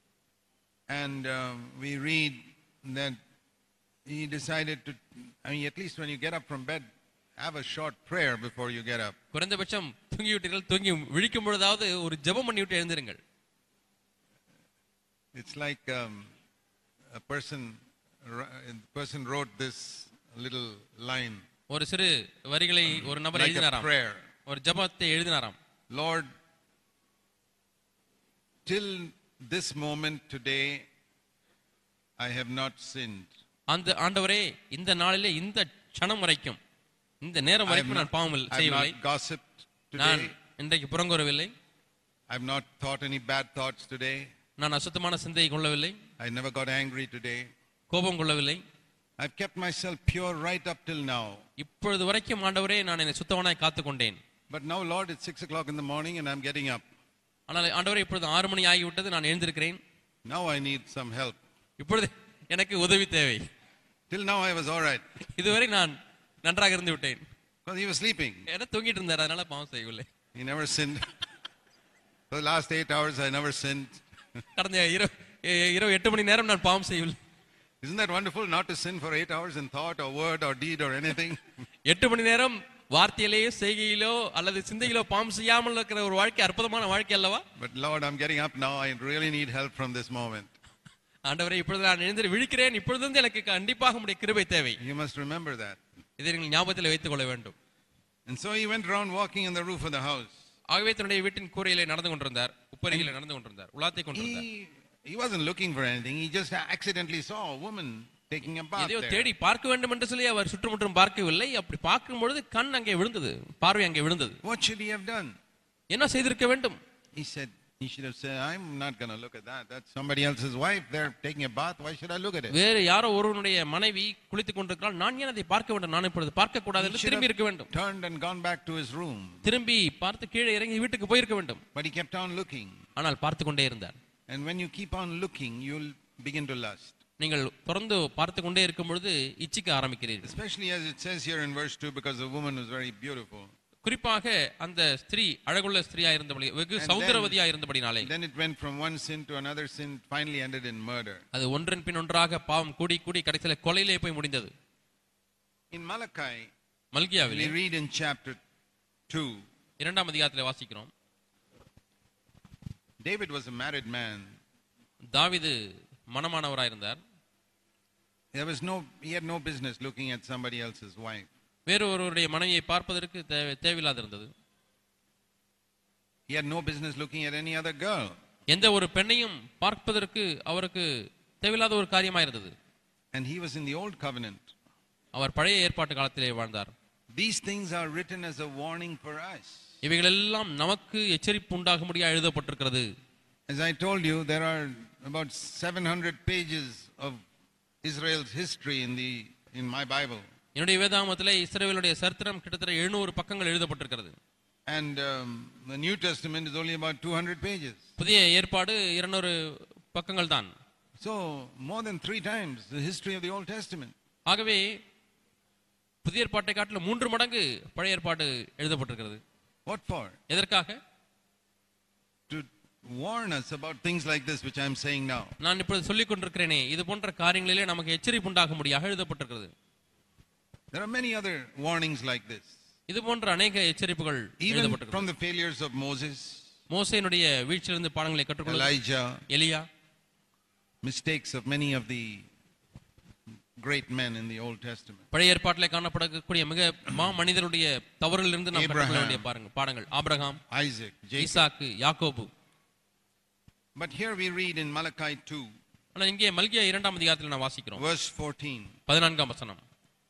And um, we read that he decided to, I mean, at least when you get up from bed, have a short prayer before you get up. குறைந்தபட்சம் தூங்கி விட்டீர்கள் தூங்கி விழிக்கும் பொழுதாவது ஒரு ஜெபம் பண்ணி விட்டு எழுந்திருங்கள் It's like um, a person, ri- a person wrote this little line, ஒரு சிறு வரிகளை ஒரு நபர் like a எழுதினாராம் prayer. ஒரு ஜெபத்தை எழுதினாராம் Lord, till this moment today, I have not sinned. அந்த ஆண்டவரே இந்த நாளிலே இந்த க்ஷணம் வரைக்கும் இந்த நேரம் I have வரைக்கும் not, நான் பாவம் I have செய்யவில்லை not gossiped நான் today. இன்றைக்கு புறங்கூறவில்லை I have not thought any bad thoughts today. நான் அசுத்தமான சிந்தையை கொள்ளவில்லை I never got angry today. கோபம் கொள்ளவில்லை I've kept myself pure right up till now. இப்பொழுது வரைக்கும் ஆண்டவரே நான் என்னை சுத்தவனாய் காத்துக் கொண்டேன் But now, Lord, it's six o'clock in the morning and I'm getting up. ஆனால் ஆண்டவரே இப்பொழுது ஆறு மணி ஆகிவிட்டது நான் எழுந்திருக்கிறேன் Now I need some help. இப்பொழுது எனக்கு உதவி தேவை Till now I was all right இதுவரை நான் நன்றாக இருந்து விட்டேன் because he was sleeping. ஏன்னா தூங்கிட்டு இருந்தார் அதனால பாவம் செய்யவில்லை He never sinned. For the last eight hours, I never sinned. கடந்த இரவு இரவு எட்டு மணி நேரம் நான் பாவம் செய்யவில்லை Isn't that wonderful not to sin for eight hours in thought or word or deed or anything? எட்டு மணி நேரம் வார்த்தையிலேயோ செய்கையிலோ அல்லது சிந்தையிலோ பாவம் செய்யாமல் இருக்கிற ஒரு வாழ்க்கை அற்புதமான வாழ்க்கை அல்லவா but Lord, I'm getting up now. I really need help from this moment. ஆண்டவரே இப்பொழுது நான் எழுந்து விழிக்கிறேன் இப்பொழுது எனக்கு கண்டிப்பாக உடைய கிருபை தேவை You must remember that. இதை நீங்கள் ஞாபகத்தில் வைத்துக் கொள்ள வேண்டும் And so he went around walking on the roof of the house. ஆகவே தன்னுடைய வீட்டின் கூரையிலே நடந்து கொண்டிருந்தார் உப்பரியிலே நடந்து கொண்டிருந்தார் உலாத்தை கொண்டிருந்தார் He, he wasn't looking for anything. He just accidentally saw a woman taking a bath எதையோ there. தேடி பார்க்க வேண்டும் என்று சொல்லி அவர் சுற்றுமுற்றும் பார்க்கவில்லை அப்படி பார்க்கும் பொழுது கண் அங்கே விழுந்தது பார்வை அங்கே விழுந்தது What should he have done? என்ன செய்திருக்க வேண்டும் He said, he should have said, I'm not going to look at that. That's somebody else's wife. They're taking a bath. Why should I look at it? வேறு யாரோ ஒருவனுடைய மனைவி குளித்துக் கொண்டிருக்கிறாள் நான் ஏன் அதை பார்க்க வேண்டும் நான் இப்பொழுது பார்க்க கூடாது He என்று should திரும்பி have இருக்க வேண்டும் turned and gone back to his room. திரும்பி பார்த்து கீழே இறங்கி வீட்டுக்கு போயிருக்க வேண்டும் But he kept on looking. ஆனால் பார்த்து கொண்டே இருந்தார் And when you keep on looking, you'll begin to lust. நீங்கள் தொடர்ந்து பார்த்து கொண்டே இருக்கும் பொழுது இச்சிக்க ஆரம்பிக்கிறீர்கள் Especially as it says here in verse 2, because the woman was very beautiful. குறிப்பாக அந்த ஸ்திரீ அழகுள்ள ஸ்திரீயா இருந்தபடி வெகு And சௌந்தரவதியா இருந்தபடினாலே Then it went from one sin to another sin, finally ended in murder. அது ஒன்றன் பின் ஒன்றாக பாவம் கூடி கூடி கடைசியில கொலையிலே போய் முடிந்தது In Malachi, மல்கியாவிலே we read in chapter 2, இரண்டாம் அதிகாரத்திலே வாசிக்கிறோம் David was a married man. தாவீது மனமானவராயிருந்தார் There was no, he had no business looking at somebody else's wife. வேறு ஒருவருடைய மனைவியை பார்ப்பதற்கு தேவை தேவையில்லாது இருந்தது He had no business looking at any other girl. எந்த ஒரு பெண்ணையும் பார்ப்பதற்கு அவருக்கு தேவையில்லாத ஒரு காரியமா இருந்தது And he was in the old covenant. அவர் பழைய ஏற்பாட்டு காலத்திலே வாழ்ந்தார் These things are written as a warning for us. இவைகளெல்லாம் நமக்கு எச்சரிப்பு உண்டாகும்படியா எழுதப்பட்டிருக்கிறது As I told you, there are about 700 pages of Israel's history in, the, in my Bible. என்னுடைய வேதாமத்திலே இஸ்ரவேலுடைய சரித்திரம் கிட்டத்தட்ட எழுநூறு பக்கங்கள் எழுதப்பட்டிருக்கிறது And um, the New Testament is only about 200 pages. புதிய ஏற்பாடு இருநூறு பக்கங்கள் தான் So, more than three times the history of the Old Testament. ஆகவே புதிய ஏற்பாட்டை காட்டிலும் மூன்று மடங்கு பழைய ஏற்பாடு எழுதப்பட்டிருக்கிறது What for? எதற்காக To warn us about things like this, which I'm saying now. நான் இப்பொழுது சொல்லிக் கொண்டிருக்கிறேனே இது போன்ற காரியங்களிலே நமக்கு எச்சரிப்பு உண்டாகும்படியாக எழுதப்பட்டிருக்கிறது There are many other warnings like this. இது போன்ற அநேக எச்சரிப்புகள் Even எழுதப்பட்டிருக்கிறது from the failures of Moses, மோசையினுடைய வீழ்ச்சியிலிருந்து பாடங்களை கற்றுக்கொள்ள Elijah, எலியா mistakes of many of the great men in the Old Testament. பழைய ஏற்பாட்டிலே காணப்படக்கூடிய மிக மா மனிதருடைய தவறுகளிலிருந்து நாம் கற்றுக்கொள்ள Abraham. வேண்டிய பாருங்க பாடங்கள் ஆபிரகாம் Isaac, Jacob. ஈசாக்கு யாக்கோபு But here we read in Malachi 2, ஆனா இங்கே மல்கியா இரண்டாம் அதிகாரத்தில் நான் வாசிக்கிறோம் verse 14. பதினான்காம் வசனம்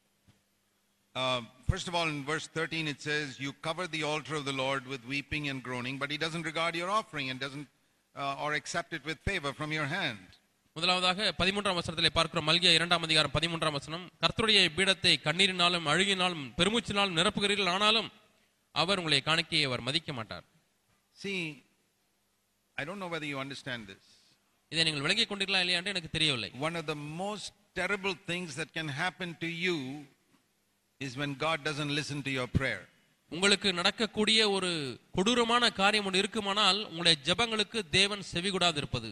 Uh, first of all, in verse 13, it says, You cover the altar of the Lord with weeping and groaning, but he doesn't regard your offering and doesn't uh, or accept it with favor from your hand. முதலாவதாக பதிமூன்றாம் வசனத்திலே பார்க்கிறோம் மல்கியா இரண்டாம் அதிகாரம் பதிமூன்றாம் வசனம் கர்த்தருடைய பீடத்தை கண்ணீரினாலும் அழுகினாலும் பெருமூச்சினாலும் நிரப்புகிறீர்கள் ஆனாலும் அவர் உங்களை காணிக்கையை அவர் மதிக்க மாட்டார் See, I don't know whether you understand this. இதை நீங்கள் விளங்கிக் கொண்டீர்களா இல்லையா என்று எனக்கு தெரியவில்லை One of the most terrible things that can happen to you is when God doesn't listen to your prayer. உங்களுக்கு நடக்கக்கூடிய ஒரு கொடூரமான காரியம் ஒன்று இருக்குமானால் உங்களுடைய ஜெபங்களுக்கு தேவன் செவிகூடாது இருப்பது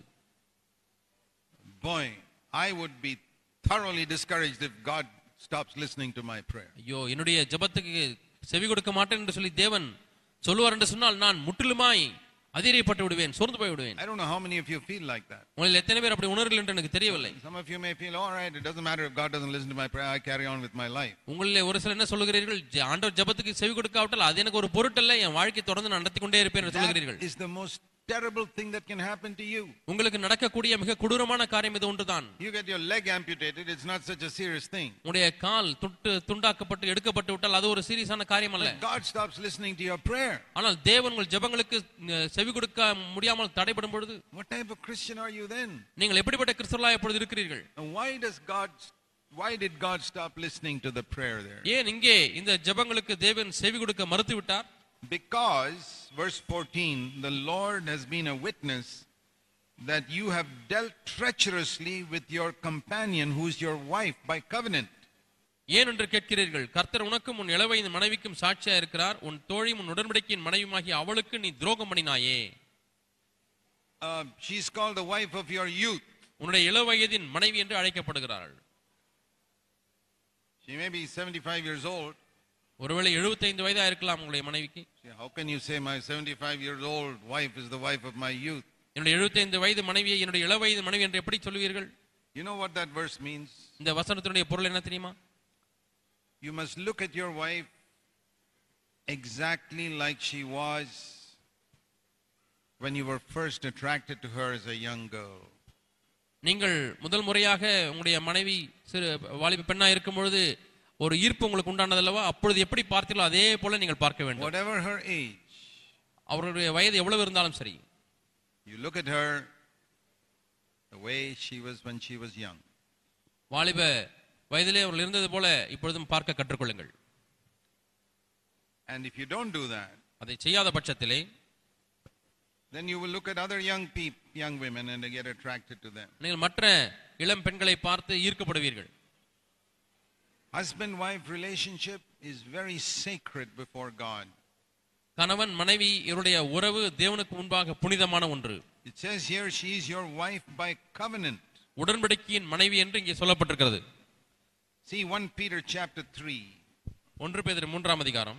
Boy, I would be thoroughly discouraged if God stops listening to my prayer. ஐயோ என்னுடைய ஜெபத்துக்கு செவி கொடுக்க மாட்டேன் என்று சொல்லி தேவன் சொல்லுவார் என்று சொன்னால் நான் முற்றிலுமாய் அதிரியப்பட்டு விடுவேன் சோர்ந்து போய் விடுவேன் I don't know how many of you feel like that. உங்களில் எத்தனை பேர் அப்படி உணர்வில் என்று எனக்கு தெரியவில்லை Some of you may feel, all right, it doesn't matter if God doesn't listen to my prayer, I carry on with my life. உங்களில் ஒரு சிலர் என்ன சொல்லுகிறீர்கள் ஜ- ஆண்டவர் ஜெபத்துக்கு செவி கொடுக்காவிட்டால் அது எனக்கு ஒரு பொருட்டல்ல என் வாழ்க்கை தொடர்ந்து நான் நடத்தி கொண்டே இருப்பேன் என்று That சொல்லுகிறீர்கள் is the most terrible thing that can happen to you. உங்களுக்கு நடக்கக்கூடிய மிக கொடூரமான காரியம் இது ஒன்றுதான் You get your leg amputated, it's not such a serious thing. உங்களுடைய கால் துட்டு துண்டாக்கப்பட்டு எடுக்கப்பட்டு விட்டால் அது ஒரு சீரியஸான காரியம் அல்ல But God stops listening to your prayer. ஆனால் தேவன் உங்கள் ஜெபங்களுக்கு அஹ், செவி கொடுக்க முடியாமல் தடைபடும் பொழுது What type of Christian are you then? நீங்கள் எப்படிப்பட்ட கிறிஸ்தவர்களாக எப்பொழுது இருக்கிறீர்கள் And why does God why did God stop listening to the prayer there? ஏன் இங்கே இந்த ஜெபங்களுக்கு தேவன் செவி கொடுக்க மறுத்து விட்டார் Because verse 14 the Lord has been a witness that you have dealt treacherously with your companion who's your wife by covenant. ஏன் என்று கேட்கிறீர்கள் கர்த்தர் உனக்கும் உன் இளவயது மனைவிக்கும் சாட்சியா இருக்கிறார் உன் தோழியும் உன் உடன்படிக்கையின் மனைவியுமாகிய அவளுக்கு நீ துரோகம் பண்ணினாயே Uh, she's called the wife of your youth. உன்னுடைய இளவயதின் மனைவி என்று அழைக்கப்படுகிறார்கள் She may be 75 years old. ஒருவேளை 75 வயதா இருக்கலாம் உங்களுடைய மனைவிக்கு See, How can you say my 75 years old wife is the wife of my youth? என்னுடைய 75 வயது மனைவியை என்னுடைய இளவயது மனைவி என்று எப்படி சொல்வீர்கள் You know what that verse means? இந்த வசனத்தினுடைய பொருள் என்ன தெரியுமா You must look at your wife exactly like she was when you were first attracted to her as a young girl. நீங்கள் முதல் முறையாக உங்களுடைய மனைவி சிறு வாலிப பெண்ணா இருக்கும் பொழுது ஒரு ஈர்ப்பு உங்களுக்கு உண்டானதல்லவா அப்பொழுது எப்படி பார்த்தீர்களோ அதே போல நீங்கள் பார்க்க வேண்டும் Whatever her age, அவருடைய வயது எவ்வளவு இருந்தாலும் சரி you look at her the way she was when she was young. வாலிப வயதிலே அவர்கள் இருந்தது போல இப்பொழுதும் பார்க்க கற்றுக்கொள்ளுங்கள் And if you don't do that, அதை செய்யாத பட்சத்திலே then you will look at other young people, young women and get attracted to them. நீங்கள் மற்ற இளம் பெண்களை பார்த்து ஈர்க்கப்படுவீர்கள் Husband wife relationship is very sacred before God. கணவன் மனைவி இவருடைய உறவு தேவனுக்கு முன்பாக புனிதமான ஒன்று It says here she is your wife by covenant. உடன்படிக்கையின் மனைவி என்று இங்கே சொல்லப்பட்டிருக்கிறது See 1 Peter chapter 3. ஒன்று பேதர் மூன்றாம் அதிகாரம்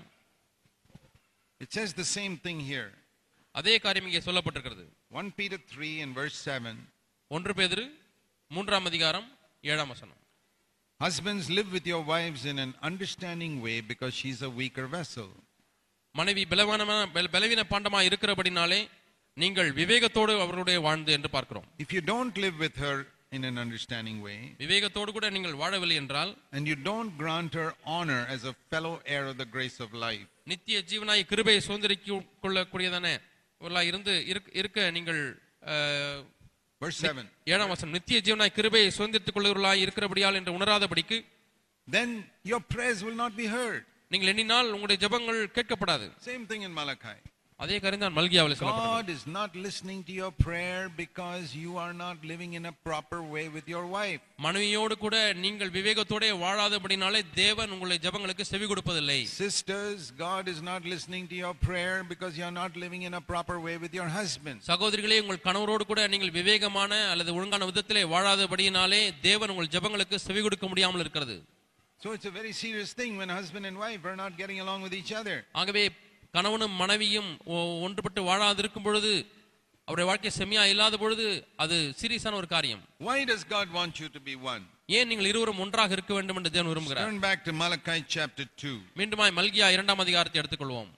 It says the same thing here. அதே காரியம் இங்கே சொல்லப்பட்டிருக்கிறது 1 Peter 3 and verse 7. ஒன்று பேதர் மூன்றாம் அதிகாரம் ஏழாம் வசனம் Husbands, live with your wives in an understanding way because she's a weaker vessel. மனைவி பலவீனமான பல- பலவீன பாண்டமா இருக்கிறபடினாலே நீங்கள் விவேகத்தோடு அவர்களுடைய வாழ்ந்து என்று பார்க்கிறோம் If you don't live with her in an understanding way, விவேகத்தோடு கூட நீங்கள் வாழவில்லை என்றால் and you don't grant her honor as a fellow heir of the grace of life, நித்திய ஜீவனாய் கிருபையை சுதந்திரிக்க கொள்ளக்கூடியதான ஒருவர்களாய் இருந்து இருக்க- இருக்க நீங்கள் அஹ், verse 7, ஏழாம் வசனம் நித்திய ஜீவனாய் கிருபையை சுதந்திரித்துக் கொள்ளுவர்களாய் இருக்கிறபடியால் என்று உணராதபடிக்கு then your prayers will not be heard. நீங்கள் எண்ணினால் உங்களுடைய ஜெபங்கள் கேட்கப்படாது Same thing in Malachi. அதே கருந்தான் மல்கியாவில் சொல்லப்பட்டது God is not listening to your prayer because you are not living in a proper way with your wife. மனைவியோடு கூட நீங்கள் விவேகத்தோட வாழாதபடினாலே தேவன் உங்களுடைய ஜெபங்களுக்கு செவி கொடுப்பதில்லை Sisters, God is not listening to your prayer because you are not living in a proper way with your husband. சகோதரிகளே உங்கள் கணவரோடு கூட நீங்கள் விவேகமான அல்லது ஒழுங்கான விதத்திலே வாழாதபடியினாலே தேவன் உங்கள் ஜெபங்களுக்கு செவி கொடுக்க முடியாமல் இருக்கிறது So it's a very serious thing when husband and wife are not getting along with each other. ஆகவே கணவனும் மனைவியும் ஒ- ஒன்றுபட்டு வாழாதிருக்கும் பொழுது அவருடைய வாழ்க்கை செம்மையா இல்லாத பொழுது அது சீரியஸான ஒரு காரியம் Why does God want you to be one? ஏன் நீங்கள் இருவரும் ஒன்றாக இருக்க வேண்டும் என்று தேவன் விரும்புகிறார் Turn back to Malachi chapter 2. மீண்டுமாய் மல்கியா இரண்டாம் அதிகாரத்தை எடுத்துக்கொள்வோம்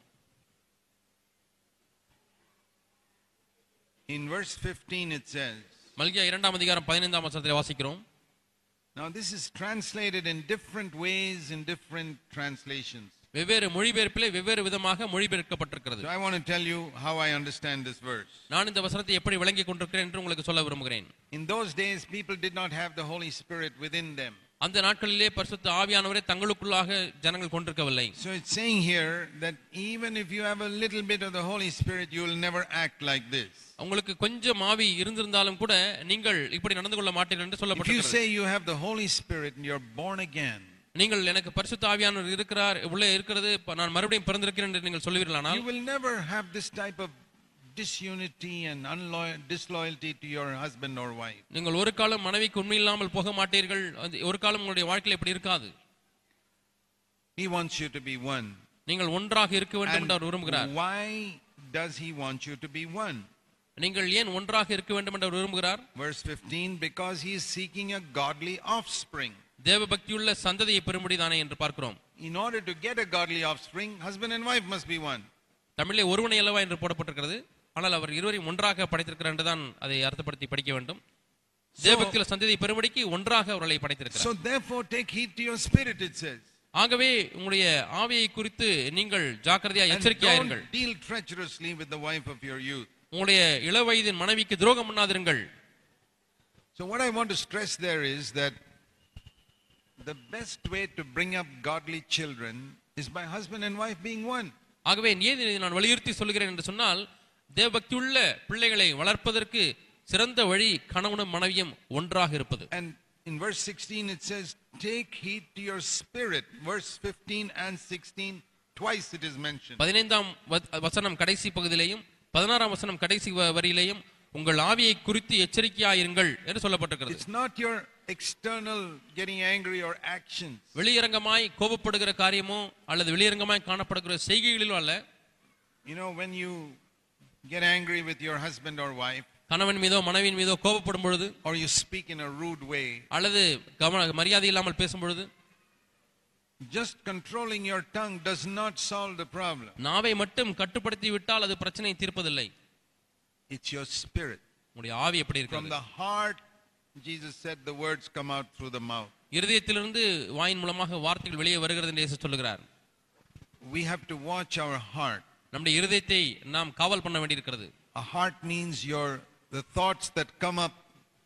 In verse 15 it says, மல்கியா இரண்டாம் அதிகாரம் பதினைந்தாம் வசனத்தில் வாசிக்கிறோம் Now this is translated in different ways in different translations. வெவ்வேறு மொழிபெயர்ப்பிலே வெவ்வேறு விதமாக மொழிபெயர்க்கப்பட்டிருக்கிறது So I want to tell you how I understand this verse. நான் இந்த வசனத்தை எப்படி விளங்கிக் கொண்டிருக்கிறேன் என்று உங்களுக்கு சொல்ல விரும்புகிறேன் In those days, people did not have the Holy Spirit within them. அந்த நாட்களிலே பரிசுத்த ஆவியானவரை தங்களுக்குள்ளாக ஜனங்கள் கொண்டிருக்கவில்லை So it's saying here that even if you have a little bit of the Holy Spirit, you will never act like this. உங்களுக்கு கொஞ்சம் ஆவி இருந்திருந்தாலும் கூட நீங்கள் இப்படி நடந்து கொள்ள மாட்டீர்கள் என்று If you சொல்லப்பட்டிருக்கிறது say you have the Holy Spirit and you're born again, நீங்கள் எனக்கு பரிசுத்த ஆவியானவர் இருக்கிறார் உள்ளே இருக்கிறது இப்ப நான் மறுபடியும் பிறந்திருக்கிறேன் என்று நீங்கள் சொல்லுவீர்களானால் you will never have this type of disunity and unloyal, disloyalty to your husband or wife. நீங்கள் ஒரு காலம் மனைவிக்கு உண்மை இல்லாமல் போக மாட்டீர்கள் அது ஒரு காலம் உங்களுடைய வாழ்க்கையில் இப்படி இருக்காது He wants you to be one. நீங்கள் ஒன்றாக இருக்க வேண்டும் என்று அவர் And விரும்புகிறார் why does he want you to be one? நீங்கள் ஏன் ஒன்றாக இருக்க வேண்டும் என்று அவர் விரும்புகிறார் Verse 15, because he is seeking a godly offspring. தேவ பக்தியுள்ள சந்ததியை பெறும்படிதானே என்று பார்க்கிறோம் In order to get a godly offspring, husband and wife must be one. தமிழிலே ஒருவனை அல்லவா என்று போடப்பட்டிருக்கிறது ஆனால் அவர் இருவரையும் ஒன்றாக படைத்திருக்கிறார் என்றுதான் அதை அர்த்தப்படுத்தி படிக்க வேண்டும் தேவபக்தியுள்ள சந்ததியை பெறும்படிக்கு ஒன்றாக அவர்களை படைத்திருக்கிறார் So therefore, take heed to your spirit, it says. ஆகவே உங்களுடைய ஆவியை குறித்து நீங்கள் ஜாக்கிரதையா And எச்சரிக்கையா இருங்கள் don't deal treacherously with the wife of your youth. உங்களுடைய இளவயதின் மனைவிக்கு துரோகம் பண்ணாதிருங்கள் So what I want to stress there is that the best way to bring up godly children is by husband and wife being one. ஆகவே ஏன் இதை நான் வலியுறுத்தி சொல்கிறேன் என்று சொன்னால் தேவபக்தியுள்ள பிள்ளைகளை வளர்ப்பதற்கு சிறந்த வழி கணவனும் மனைவியும் ஒன்றாக இருப்பது And in verse 16 it says, take heed to your spirit. Verse 15 and 16, twice it is mentioned. பதினைந்தாம் வ- வசனம் கடைசி பகுதியிலேயும் பதினாறாம் வசனம் கடைசி வ- வரியிலேயும் உங்கள் ஆவியை குறித்து எச்சரிக்கையாயிருங்கள் என்று சொல்லப்பட்டிருக்கிறது It's not your external getting angry or actions. வெளியரங்கமாய் கோபப்படுகிற காரியமோ அல்லது வெளியரங்கமாய் காணப்படுகிற செய்கைகளிலோ அல்ல You know, when you get angry with your husband or wife, கணவன் மீதோ மனைவியின் மீதோ கோபப்படும் பொழுது or you speak in a rude way, அல்லது கவன மரியாதை இல்லாமல் பேசும் பொழுது just controlling your tongue does not solve the problem. நாவை மட்டும் கட்டுப்படுத்தி விட்டால் அது பிரச்சனையை தீர்ப்பதில்லை It's your spirit. உங்களுடைய ஆவி எப்படி From இருக்கிறது the heart, Jesus said the words come out through the mouth. இருதயத்திலிருந்து வாயின் மூலமாக வார்த்தைகள் வெளியே வருகிறது என்று இயேசு சொல்லுகிறார் We have to watch our heart. நம்முடைய இருதயத்தை நாம் காவல் பண்ண வேண்டியிருக்கிறது A heart means your the thoughts that come up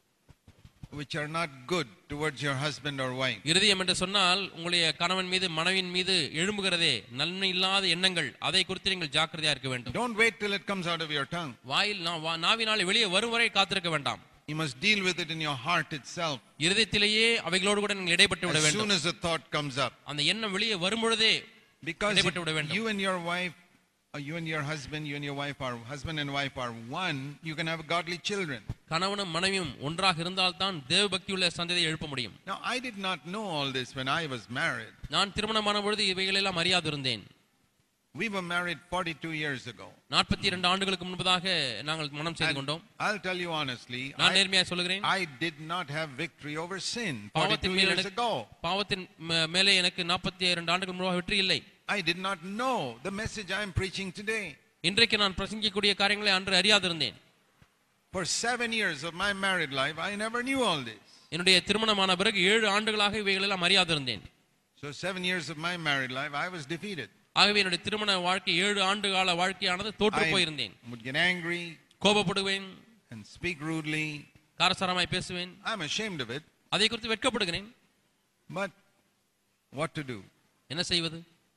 which are not good towards your husband or wife. இருதயம் என்று சொன்னால் உங்களுடைய கணவன் மீது மனைவியின் மீது எழும்புகிறதே நன்மை இல்லாத எண்ணங்கள் அதை குறித்து நீங்கள் ஜாக்கிரதையா இருக்க வேண்டும் Don't wait till it comes out of your tongue. வாயில் நா- வா- நாவினாலே வெளியே வரும் வரை காத்திருக்க வேண்டாம் You must deal with it in your heart itself. இருதயத்திலேயே அவைகளோடு கூட நீங்கள் இடைப்பட்டு விட As soon வேண்டும் as the thought comes up. அந்த எண்ணம் வெளியே வரும் பொழுதே Because இடைப்பட்டு if விட வேண்டும். you and your wife, or you and your husband, you and your wife are husband and wife are one, you can have godly children. கணவனும் மனைவியும் ஒன்றாக இருந்தால்தான் தேவ பக்தியுள்ள சந்ததியை எழுப்ப முடியும் Now, I did not know all this when I was married. நான் திருமணமான பொழுது இவைகளெல்லாம் அறியாது இருந்தேன் We were married 42 years ago. நாற்பத்தி இரண்டு ஆண்டுகளுக்கு முன்பதாக நாங்கள் மனம் செய்து And கொண்டோம் I'll tell you honestly, நான் I, நேர்மையாக சொல்லுகிறேன் I did not have victory over sin 42 பாவத்தின் மேல் years எனக்கு- ago. பாவத்தின் மே- மேலே எனக்கு நாற்பத்தி இரண்டு ஆண்டுகள் முன்பாக வெற்றி இல்லை I did not know the message I'm preaching today. இன்றைக்கு நான் பிரசங்கிக்கக்கூடிய காரியங்களை அன்று அறியாதிருந்தேன் For seven years of my married life, I never knew all this. என்னுடைய திருமணமான பிறகு ஏழு ஆண்டுகளாக இவைகளெல்லாம் அறியாதிருந்தேன் So, seven years of my married life, I was defeated. ஆகவே என்னுடைய திருமண வாழ்க்கை ஏழு ஆண்டு கால வாழ்க்கையானது தோற்று I போயிருந்தேன் would get angry கோபப்படுவேன் and speak rudely. காரசாரமாய் பேசுவேன் I'm ashamed of it, அதை குறித்து வெட்கப்படுகிறேன் but what to do? என்ன செய்வது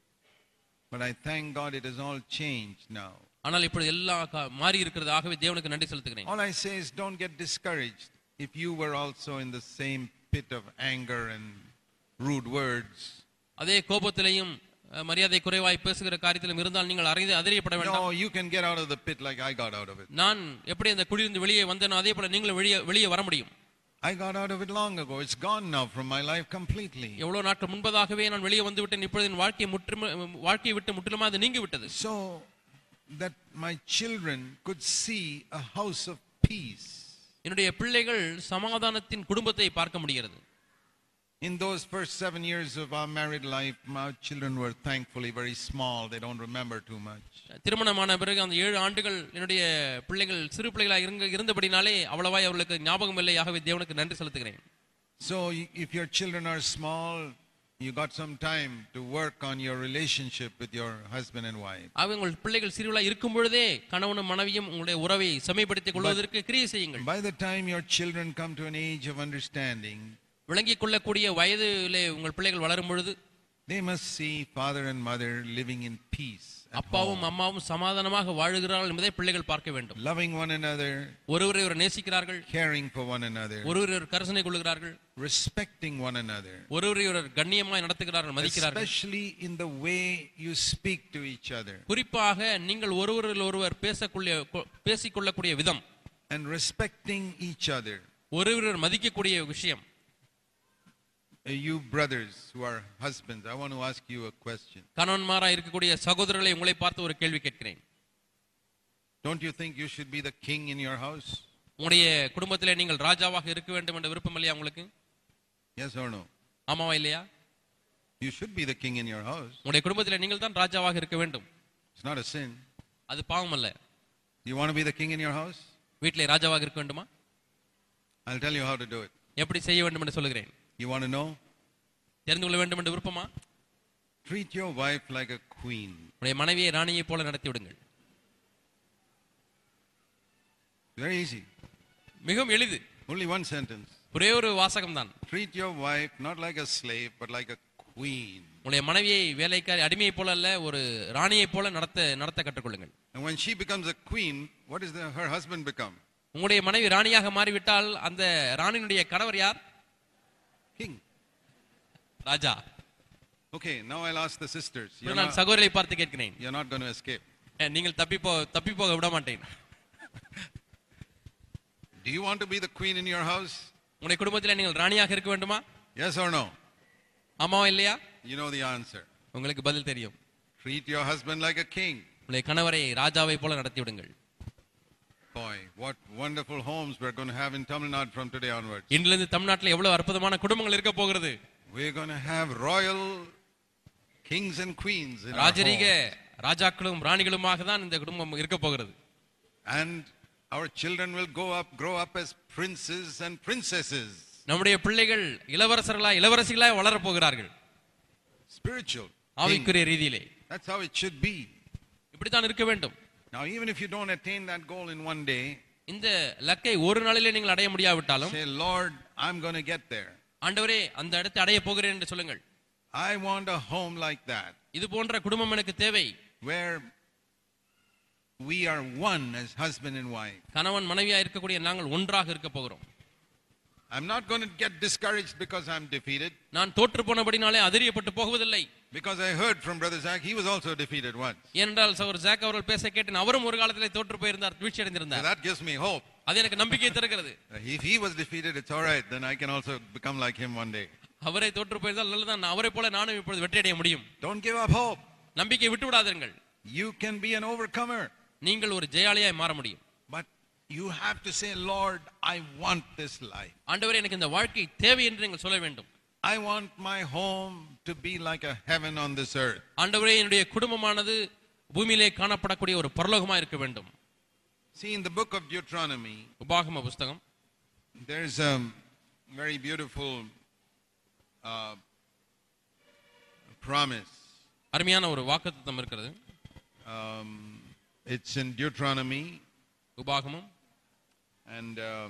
But I thank God it has all changed now. ஆனால் இப்பொழுது எல்லா கா- மாறி இருக்கிறது ஆகவே தேவனுக்கு நன்றி செலுத்துகிறேன் All I say is don't get discouraged. If you were also in the same pit of anger and rude words, அதே கோபத்திலையும் அஹ், மரியாதை குறைவாய் பேசுகிற காரியத்திலும் இருந்தால் நீங்கள் அறிந்து அதிரியப்பட வேண்டாம் no, you can get out of the pit like I got out of it. நான் எப்படி அந்த குழியிலிருந்து வெளியே வந்தேனோ அதே போல நீங்களும் வெளியே வெளியே வர முடியும் I got out of it long ago. It's gone now from my life completely. எவ்வளவு நாட்கள் முன்பதாகவே நான் வெளியே வந்து விட்டேன் இப்பொழுது என் வாழ்க்கையை முற்றிலும் வாழ்க்கையை விட்டு முற்றிலுமா அது நீங்கி விட்டது So that my children could see a house of peace. என்னுடைய பிள்ளைகள் சமாதானத்தின் குடும்பத்தை பார்க்க முடிகிறது In those first seven years of our married life, my children were thankfully very small. They don't remember too much. திருமணமான பிறகு அந்த ஏழு ஆண்டுகள் என்னுடைய பிள்ளைகள் சிறு பிள்ளைகளாக இருங்க இருந்தபடினாலே அவ்வளவாய் அவர்களுக்கு ஞாபகம் இல்லை ஆகவே தேவனுக்கு நன்றி செலுத்துகிறேன் So y- if your children are small, you got some time to work on your relationship with your husband and wife. ஆகவே உங்கள் பிள்ளைகள் சிறுவளாக இருக்கும் பொழுதே கணவனும் மனைவியும் உங்களுடைய உறவை செமைப்படுத்திக் கொள்வதற்கு கிரியை செய்யுங்கள் By the time your children come to an age of understanding, விளங்கிக் கொள்ளக்கூடிய வயதிலே உங்கள் பிள்ளைகள் வளரும் பொழுது they must see father and mother living in peace, at அப்பாவும் home, அம்மாவும் சமாதானமாக வாழுகிறார்கள் என்பதை பிள்ளைகள் பார்க்க வேண்டும் loving one another, ஒருவரை ஒரு நேசிக்கிறார்கள் caring for one another, ஒருவரை ஒரு கரசனை கொள்கிறார்கள் respecting one another, ஒருவரை ஒரு கண்ணியமாய் நடத்துகிறார்கள் மதிக்கிறார்கள் especially in the way you speak to each other, குறிப்பாக நீங்கள் ஒருவரில் ஒருவர் பேசக்கூடிய கொ- பேசிக்கொள்ளக்கூடிய விதம் and respecting each other. ஒருவர் மதிக்கக்கூடிய விஷயம் Uh, You brothers who are husbands, I want to ask you a question. கணவன்மாரா இருக்கக்கூடிய சகோதரர்களை உங்களை பார்த்து ஒரு கேள்வி கேட்கிறேன் Don't you think you should be the king in your house? உங்களுடைய குடும்பத்திலே நீங்கள் ராஜாவாக இருக்க வேண்டும் என்ற விருப்பம் இல்லையா உங்களுக்கு Yes or no? ஆமாவா இல்லையா You should be the king in your house. உங்களுடைய குடும்பத்திலே நீங்கள் தான் ராஜாவாக இருக்க வேண்டும் It's not a sin. அது பாவம் அல்ல You want to be the king in your house? வீட்டிலே ராஜாவாக இருக்க வேண்டுமா I'll tell you how to do it. எப்படி செய்ய வேண்டும் என்று சொல்லுகிறேன் You want to know? தெரிந்து கொள்ள வேண்டும் என்று விருப்பமா Treat your wife like a queen. உங்களுடைய மனைவியை ராணியைப் போல நடத்தி விடுங்கள் Very easy. மிகவும் எளிது Only one sentence. ஒரே ஒரு வாசகம் தான் Treat your wife not like a slave, but like a queen. உங்களுடைய மனைவியை வேலைக்காரி அடிமையைப் போல அல்ல ஒரு ராணியைப் போல நடத்த நடத்த கற்றுக்கொள்ளுங்கள் And when she becomes a queen, what does the, her husband become? உங்களுடைய மனைவி ராணியாக மாறிவிட்டால் அந்த ராணியினுடைய கணவர் யார் King. Raja Okay, now I'll ask the sisters. You're இப்பொழுது நான் not, சகோதரியை பார்த்து கேட்கிறேன் you're not going to escape. அஹ், நீங்கள் தப்பி போ தப்பி போக விட மாட்டேன் Do you want to be the queen in your house? உங்களுடைய குடும்பத்தில் நீங்கள் ராணியாக இருக்க வேண்டுமா Yes or no? ஆமாவா இல்லையா You know the answer. உங்களுக்கு பதில் தெரியும் Treat your husband like a king. உங்களுடைய கணவரை ராஜாவை போல நடத்தி விடுங்கள் Boy, what wonderful homes we're going to have in Tamil Nadu from today onwards. இன்றிலிருந்து தமிழ்நாட்டில் எவ்வளவு அற்புதமான குடும்பங்கள் இருக்க போகிறது We're going to have royal kings and queens in our ராஜரீக home. ராஜாக்களும் ராணிகளுமாக தான் இந்த குடும்பம் இருக்க போகிறது And our children will go up, grow up as princes and princesses. நம்முடைய பிள்ளைகள் இளவரசர்களா இளவரசிகளா வளரப் போகிறார்கள் Spiritual. thing. ஆவிக்குரிய ரீதியிலே That's how it should be. இப்படித்தான் இருக்க வேண்டும் Now, even if you don't attain that goal in one day, இந்த லக்கை ஒரு நாளிலே நீங்கள் அடைய முடியாவிட்டாலும் say, Lord, I'm going to get there. ஆண்டவரே அந்த இடத்தை அடைய போகிறேன் என்று சொல்லுங்கள் I want a home like that இது போன்ற குடும்பம் எனக்கு தேவை where we are one as husband and wife. கணவன் மனைவியா இருக்கக்கூடிய நாங்கள் ஒன்றாக இருக்க போகிறோம் I'm not going to get discouraged because I'm defeated. நான் தோற்று போனபடினாலே அதிரியப்பட்டு போகுவதில்லை Because I heard from Brother Zach, he was also defeated once. ஏனென்றால் சவர் ஜாக் அவர்கள் பேச கேட்டேன் அவரும் ஒரு காலத்திலே தோற்று போயிருந்தார் வீழ்ச்சி So அடைந்திருந்தார் that gives me hope. அது எனக்கு நம்பிக்கை தருகிறது If he was defeated, it's all right. Then I can also become like him one day. அவரை தோற்று போயிருந்தால் நல்லதான் நான் அவரை போல நானும் இப்பொழுது வெற்றி அடைய முடியும் Don't give up hope. நம்பிக்கை விட்டு விடாதீர்கள் You can be an overcomer. நீங்கள் ஒரு ஜெயாலியாய் மாற முடியும் But you have to say, Lord, I want this life. ஆண்டவரே எனக்கு இந்த வாழ்க்கை தேவை என்று நீங்கள் சொல்ல வேண்டும் I want my home to be like a heaven on this earth. ஆண்டவரே என்னுடைய குடும்பமானது பூமியிலே காணப்படக்கூடிய ஒரு பரலோகமா இருக்க வேண்டும் See, in the book of Deuteronomy, உபாகம புஸ்தகம் there's a very beautiful uh, promise. அருமையான ஒரு வாக்குத்தத்தம் இருக்கிறது Um, it's in Deuteronomy, உபாகமம் and um,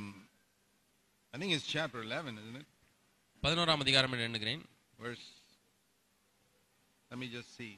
I think it's chapter 11, isn't it? பதினோராம் அதிகாரம் என்று எண்ணுகிறேன் Verse, let me just see.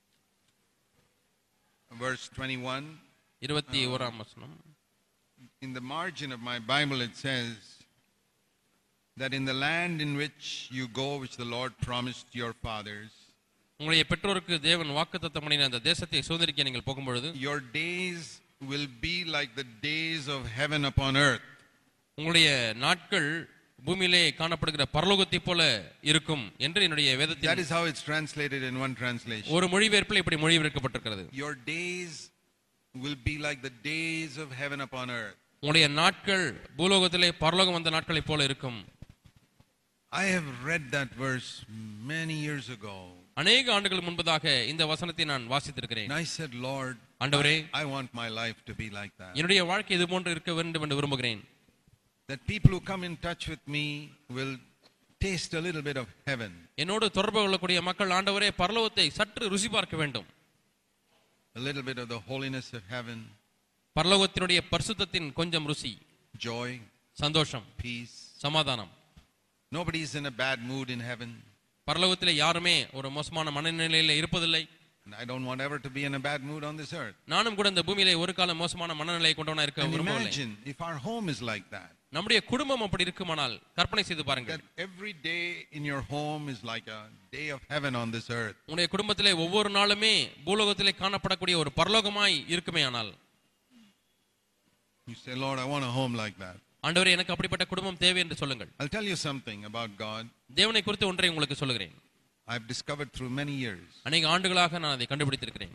Verse 21. இருபத்தி ஓராம் வசனம் In the margin of my Bible, it says that in the land in which you go, which the Lord promised your fathers, உங்களுடைய பெற்றோருக்கு தேவன் வாக்குத்தத்தம் பண்ணின அந்த தேசத்தை சுதந்திரிக்க நீங்கள் போகும்பொழுது your days will be like the days of heaven upon earth. உங்களுடைய நாட்கள் பூமியிலே காணப்படுகிற பரலோகத்தை போல இருக்கும் என்று என்னுடைய That வேதத்தில் is how it's translated in one translation. ஒரு மொழிபெயர்ப்பில் இப்படி மொழிபெயர்க்கப்பட்டிருக்கிறது Your days will be like the days of heaven upon earth. உங்களுடைய நாட்கள் பூலோகத்திலே பரலோகம் வந்த நாட்களைப் போல இருக்கும் I have read that verse many years ago. அநேக ஆண்டுகள் முன்பதாக இந்த வசனத்தை நான் வாசித்திருக்கிறேன் And I said, Lord, ஆண்டவரே I want my life to be like that. என்னுடைய வாழ்க்கை இது போன்று இருக்க வேண்டும் என்று விரும்புகிறேன் That people who come in touch with me will taste a little bit of heaven, என்னோடு தொடர்பு கொள்ளக்கூடிய மக்கள் ஆண்டவரே பரலோகத்தை சற்று ருசி பார்க்க வேண்டும் a little bit of the holiness of heaven, பரலோகத்தினுடைய பரிசுத்தத்தின் கொஞ்சம் ருசி joy, சந்தோஷம் peace. சமாதானம் Nobody's in a bad mood in heaven. பரலோகத்திலே யாருமே ஒரு மோசமான மனநிலையில இருப்பதில்லை And I don't want ever to be in a bad mood on this earth. நானும் கூட இந்த பூமியிலே ஒரு காலம் மோசமான மனநிலையை கொண்டவனா இருக்க And விரும்பவில்லை imagine if our home is like that. நம்முடைய குடும்பம் அப்படி இருக்குமானால் கற்பனை செய்து பாருங்கள் That every day in your home is like a day of heaven on this earth. உங்களுடைய குடும்பத்திலே ஒவ்வொரு நாளுமே பூலோகத்திலே காணப்படக்கூடிய ஒரு பரலோகமாய் இருக்குமே ஆனால் You say, Lord, I want a home like that. ஆண்டவரே எனக்கு அப்படிப்பட்ட குடும்பம் தேவை என்று சொல்லுங்கள் I'll tell you something about God தேவனை குறித்து ஒன்றை உங்களுக்கு சொல்லுகிறேன் I've discovered through many years. அநேக ஆண்டுகளாக நான் அதை கண்டுபிடித்திருக்கிறேன்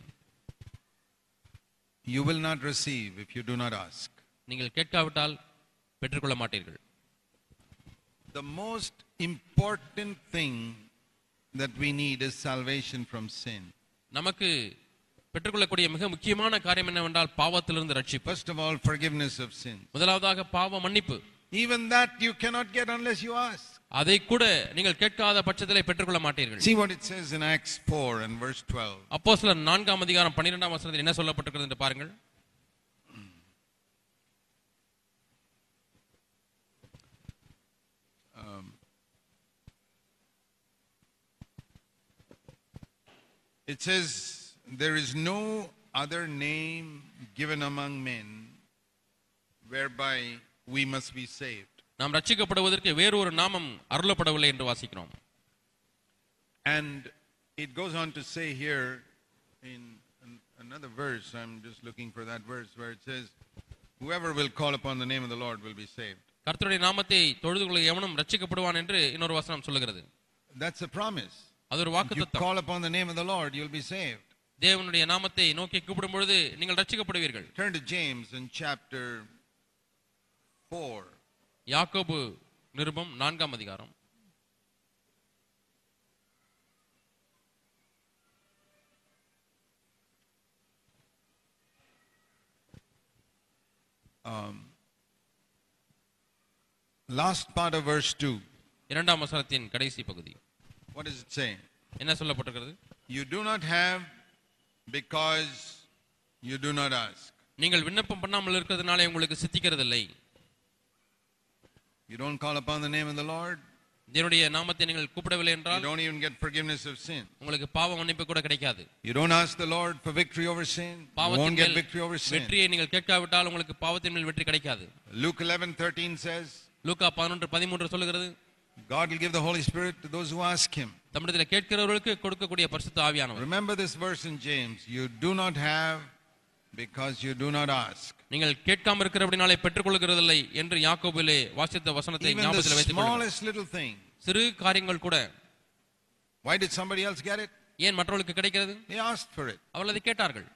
You will not receive if you do not ask. நீங்கள் கேட்காவிட்டால் பெற்றுக்கொள்ள மாட்டீர்கள் The most important thing that we need is salvation from sin. நமக்கு பெற்றுக்கொள்ளக்கூடிய மிக முக்கியமான காரியம் என்னவென்றால் பாவத்திலிருந்து ரட்சிப்பு First of all, forgiveness of sins. முதலாவதாக பாவ மன்னிப்பு Even that you cannot get unless you ask. அதை கூட நீங்கள் கேட்காத பட்சத்திலே பெற்றுக்கொள்ள மாட்டீர்கள் See what it says in Acts 4 and verse 12. அப்போ சிலர் நான்காம் அதிகாரம் பன்னிரெண்டாம் வசனத்தில் என்ன சொல்லப்பட்டிருக்கிறது என்று பாருங்கள் It says, There is no other name given among men whereby we must be saved. நாம் ரட்சிக்கப்படுவதற்கு வேறு ஒரு நாமம் அருளப்படவில்லை என்று வாசிக்கிறோம் And it goes on to say here in an- another verse, I'm just looking for that verse where it says, Whoever will call upon the name of the Lord will be saved. கர்த்தருடைய நாமத்தை தொழுது கொள்ள எவனும் ரட்சிக்கப்படுவான் என்று இன்னொரு வசனம் சொல்லுகிறது That's a promise. அது ஒரு If you வாக்குத்தத்தம் call upon the name of the Lord, you'll be saved. தேவனுடைய நாமத்தை நோக்கி கூப்பிடும் பொழுது நீங்கள் ரட்சிக்கப்படுவீர்கள் Turn to James in chapter 4. யாக்கோபு நிருபம் நான்காம் அதிகாரம் Um, last part of verse 2. இரண்டாம் வசனத்தின் கடைசி பகுதி What is it saying? என்ன சொல்லப்பட்டிருக்கிறது You do not have because you do not ask. நீங்கள் விண்ணப்பம் பண்ணாமல் இருக்கிறதுனாலே உங்களுக்கு சித்திக்கிறதில்லை You don't call upon the name of the Lord, தேவனுடைய நாமத்தை நீங்கள் கூப்பிடவில்லை you என்றால் don't even get forgiveness of sin. உங்களுக்கு பாவ மன்னிப்பு கூட கிடைக்காது You don't ask the Lord for victory over sin, you won't பாவத்தின் get மேல் victory over sin. வெற்றியை நீங்கள் கேட்காவிட்டால் உங்களுக்கு பாவத்தின் மேல் வெற்றி கிடைக்காது Luke 11:13 says, லூக்கா பதினொன்று பதிமூன்று சொல்லுகிறது God will give the Holy Spirit to those who ask him. தமிழத்தில் கேட்கிறவர்களுக்கு கொடுக்கக்கூடிய பரிசுத்த ஆவியானவர் Remember this verse in James, you do not have because you do not ask. நீங்கள் கேட்காம இருக்கிறபடினாலே பெற்றுக்கொள்கிறதில்லை என்று யாக்கோபிலே வாசித்த வசனத்தை Even the ஞாபகத்தில் வைத்துக் கொள்ளுங்கள் smallest little thing. சிறு காரியங்கள் கூட Why did somebody else get it? ஏன் மற்றவர்களுக்கு கிடைக்கிறது They asked for it. அவர்கள் அதை கேட்டார்கள்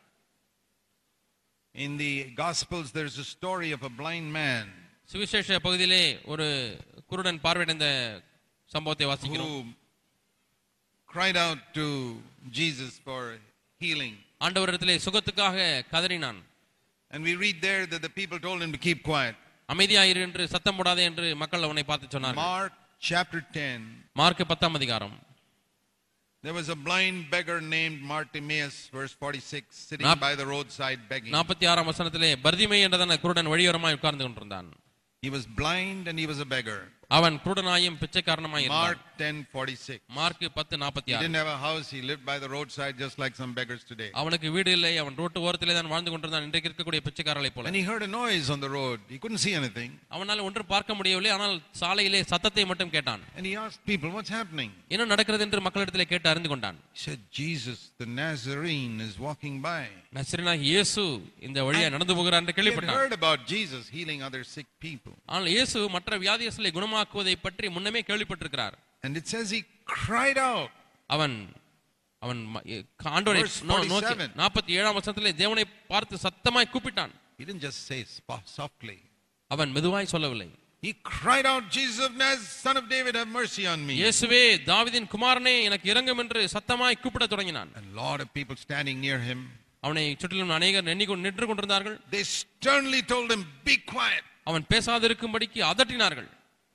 In the Gospels, there's a story of a blind man சுவிசேஷ பகுதியிலே ஒரு குருடன் பார்வையடைந்த சம்பவத்தை வாசிக்கிறோம் who cried out to Jesus for healing. ஆண்டவரிடத்திலே சுகத்துக்காக கதறினான் And we read there that the people told him to keep quiet. அமைதியாயிரு என்று சத்தம் போடாதே என்று மக்கள் அவனை பார்த்து சொன்னார்கள் Mark chapter 10, மார்க் பத்தாம் அதிகாரம் there was a blind beggar named Bartimaeus, verse 46, sitting Nap- by the roadside begging. நாற்பத்தி ஆறாம் வசனத்திலே பர்திமை என்றதான குருடன் வழியோரமாய் உட்கார்ந்து கொண்டிருந்தான் He was blind and he was a beggar. அவன் குருடனாயும் பிச்சைக்காரனமாய் இருந்தான் Mark 10, 46. மார்க் பத்து நாற்பத்தி He ஆறு didn't have a house, he lived by the roadside just like some beggars today. அவனுக்கு வீடு இல்லை அவன் ரோட்டு ஓரத்திலே தான் வாழ்ந்து கொண்டிருந்தான் இன்றைக்கு இருக்கக்கூடிய பிச்சைக்காரர்களை போல And he heard a noise on the road. He couldn't see anything. அவனால் ஒன்றும் பார்க்க முடியவில்லை ஆனால் சாலையிலே சத்தத்தை மட்டும் கேட்டான் And he asked people, What's happening? என்ன நடக்கிறது என்று மக்களிடத்திலே கேட்டு அறிந்து கொண்டான் He said, Jesus, the Nazarene, is walking by. நசரனாகி இயேசு இந்த வழியா நடந்து போகிறார் என்று He had கேள்விப்பட்டான் heard about Jesus healing other sick people. ஆனால் இயேசு மற்ற வியாதியஸ்களை குணமாக்குவதை பற்றி முன்னமே கேள்விப்பட்டிருக்கிறார் And it says he cried out. அவன் அவன் ம- எ- ஆண்டவரை Verse நோ- நோக்கி 47. நாற்பத்தி ஏழாம் வருஷத்திலே தேவனை பார்த்து சத்தமாய் கூப்பிட்டான் He didn't just say sp- softly. அவன் மெதுவாய் சொல்லவில்லை He cried out, Jesus of Nazareth, son of David, have mercy on me. இயேசுவே தாவீதின் குமாரனே எனக்கு இறங்கும் என்று சத்தமாய் கூப்பிடத் தொடங்கினான் And a lot of people standing near him, அவனை சுற்றிலும் அநேகர் எண்ணிக்கொண்டு நின்று கொண்டிருந்தார்கள் they sternly told him, Be quiet. அவன் பேசாதிருக்கும்படிக்கு அதட்டினார்கள்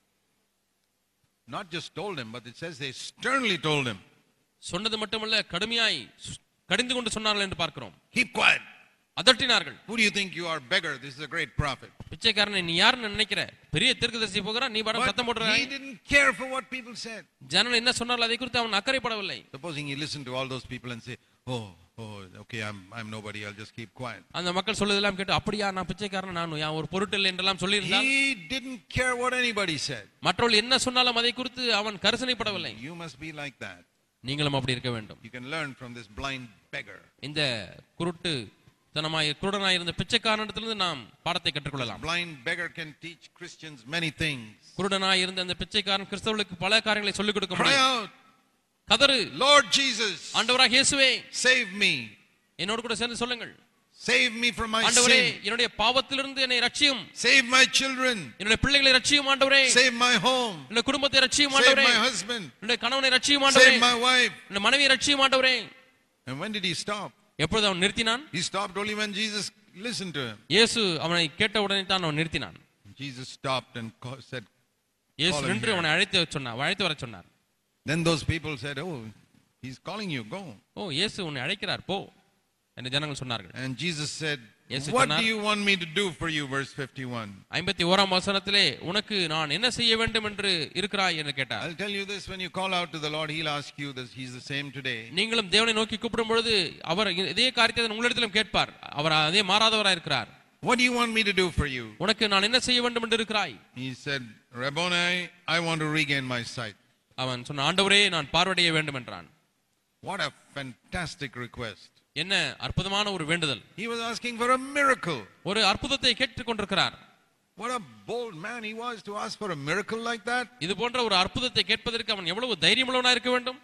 Not just told him, but it says they sternly told him, சொன்னது மட்டுமல்ல கடுமையாய் சு- கடிந்து கொண்டு சொன்னார்கள் என்று பார்க்கிறோம் Keep quiet. அதட்டினார்கள் Who do you think you are, beggar? This is a great prophet. பிச்சைக்காரனை நீ யாருன்னு நினைக்கிற பெரிய தீர்க்கதரிசி போகிறா நீ பாடம் சத்தம் But போடுற he didn't care for what people said. ஜனங்கள் என்ன சொன்னார்கள் அதை குறித்து அவன் அக்கறைப்படவில்லை Supposing he listened to all those people and say, Oh, oh, okay, I'm, I'm nobody, I'll just keep quiet. அந்த மக்கள் சொல்லுதெல்லாம் கேட்டு அப்படியா நான் பிச்சைக்காரன் நான் யா- ஒரு பொருட்டு இல்லை என்றெல்லாம் சொல்லியிருந்தால் He didn't care what anybody said. மற்றவர்கள் என்ன சொன்னாலும் அதை குறித்து அவன் கரிசனைப்படவில்லை You must be like that. நீங்களும் அப்படி இருக்க வேண்டும் You can learn from this blind beggar. இந்த குருட்டு தனமாய் குருடனாய் இருந்த பிச்சைக்காரனிடத்திலிருந்து நாம் பாடத்தை கற்றுக்கொள்ளலாம் Blind beggar can teach Christians many things. குருடனாய் இருந்த அந்த பிச்சைக்காரன் கிறிஸ்தவர்களுக்கு பல காரியங்களை சொல்லிக் கொடுக்க Cry முடியும் out, கதறு Lord Jesus, ஆண்டவராக இயேசுவே save me. என்னோடு கூட சேர்ந்து சொல்லுங்கள் Save me from my ஆண்டவரே sin. என்னுடைய பாவத்திலிருந்து என்னை ரட்சியும் Save my children. என்னுடைய பிள்ளைகளை ரட்சியும் ஆண்டவரே Save my home. என்னுடைய குடும்பத்தை ரட்சியும் Save ஆண்டவரே my husband. என்னுடைய கணவனை ரட்சியும் ஆண்டவரே Save my wife. என்னுடைய மனைவியை ரட்சியும் ஆண்டவரே And when did he stop? எப்பொழுது அவன் நிறுத்தினான் He stopped only when Jesus listened to him. இயேசு அவனை கேட்ட உடனே தான் அவன் நிறுத்தினான் Jesus stopped and ca- said, இயேசு Call him நின்று here. அவனை அழைத்து சொன்னார் அழைத்து வர சொன்னார் Then those people said, Oh, he's calling you, go. ஓ இயேசு உன்னை அழைக்கிறார் போ என்று ஜனங்கள் சொன்னார்கள் And Jesus said, இயேசு What சொன்னார், do you want me to do for you? Verse 51. ஐம்பத்தி ஓராம் வசனத்திலே உனக்கு நான் என்ன செய்ய வேண்டும் என்று இருக்கிறாய் என்று கேட்டார் I'll tell you this when you call out to the Lord, He'll ask you this. He's the same today. நீங்களும் தேவனை நோக்கி கூப்பிடும் பொழுது அவர் இதே காரியத்தை உங்களிடத்திலும் கேட்பார் அவர் அதே மாறாதவராய் இருக்கிறார் What do you want me to do for you? உனக்கு நான் என்ன செய்ய வேண்டும் என்று இருக்கிறாய் He said, Rabboni, I want to regain my sight. அவன் சொன்ன ஆண்டவரே நான் பார்வடைய வேண்டும் என்றான் What a fantastic request. என்ன அற்புதமான ஒரு வேண்டுதல் He was asking for a miracle. ஒரு அற்புதத்தை கேட்டுக் கொண்டிருக்கிறார் What a bold man he was to ask for a miracle like that. இது போன்ற ஒரு அற்புதத்தை கேட்பதற்கு அவன் எவ்வளவு தைரியமுள்ளவனா இருக்க வேண்டும்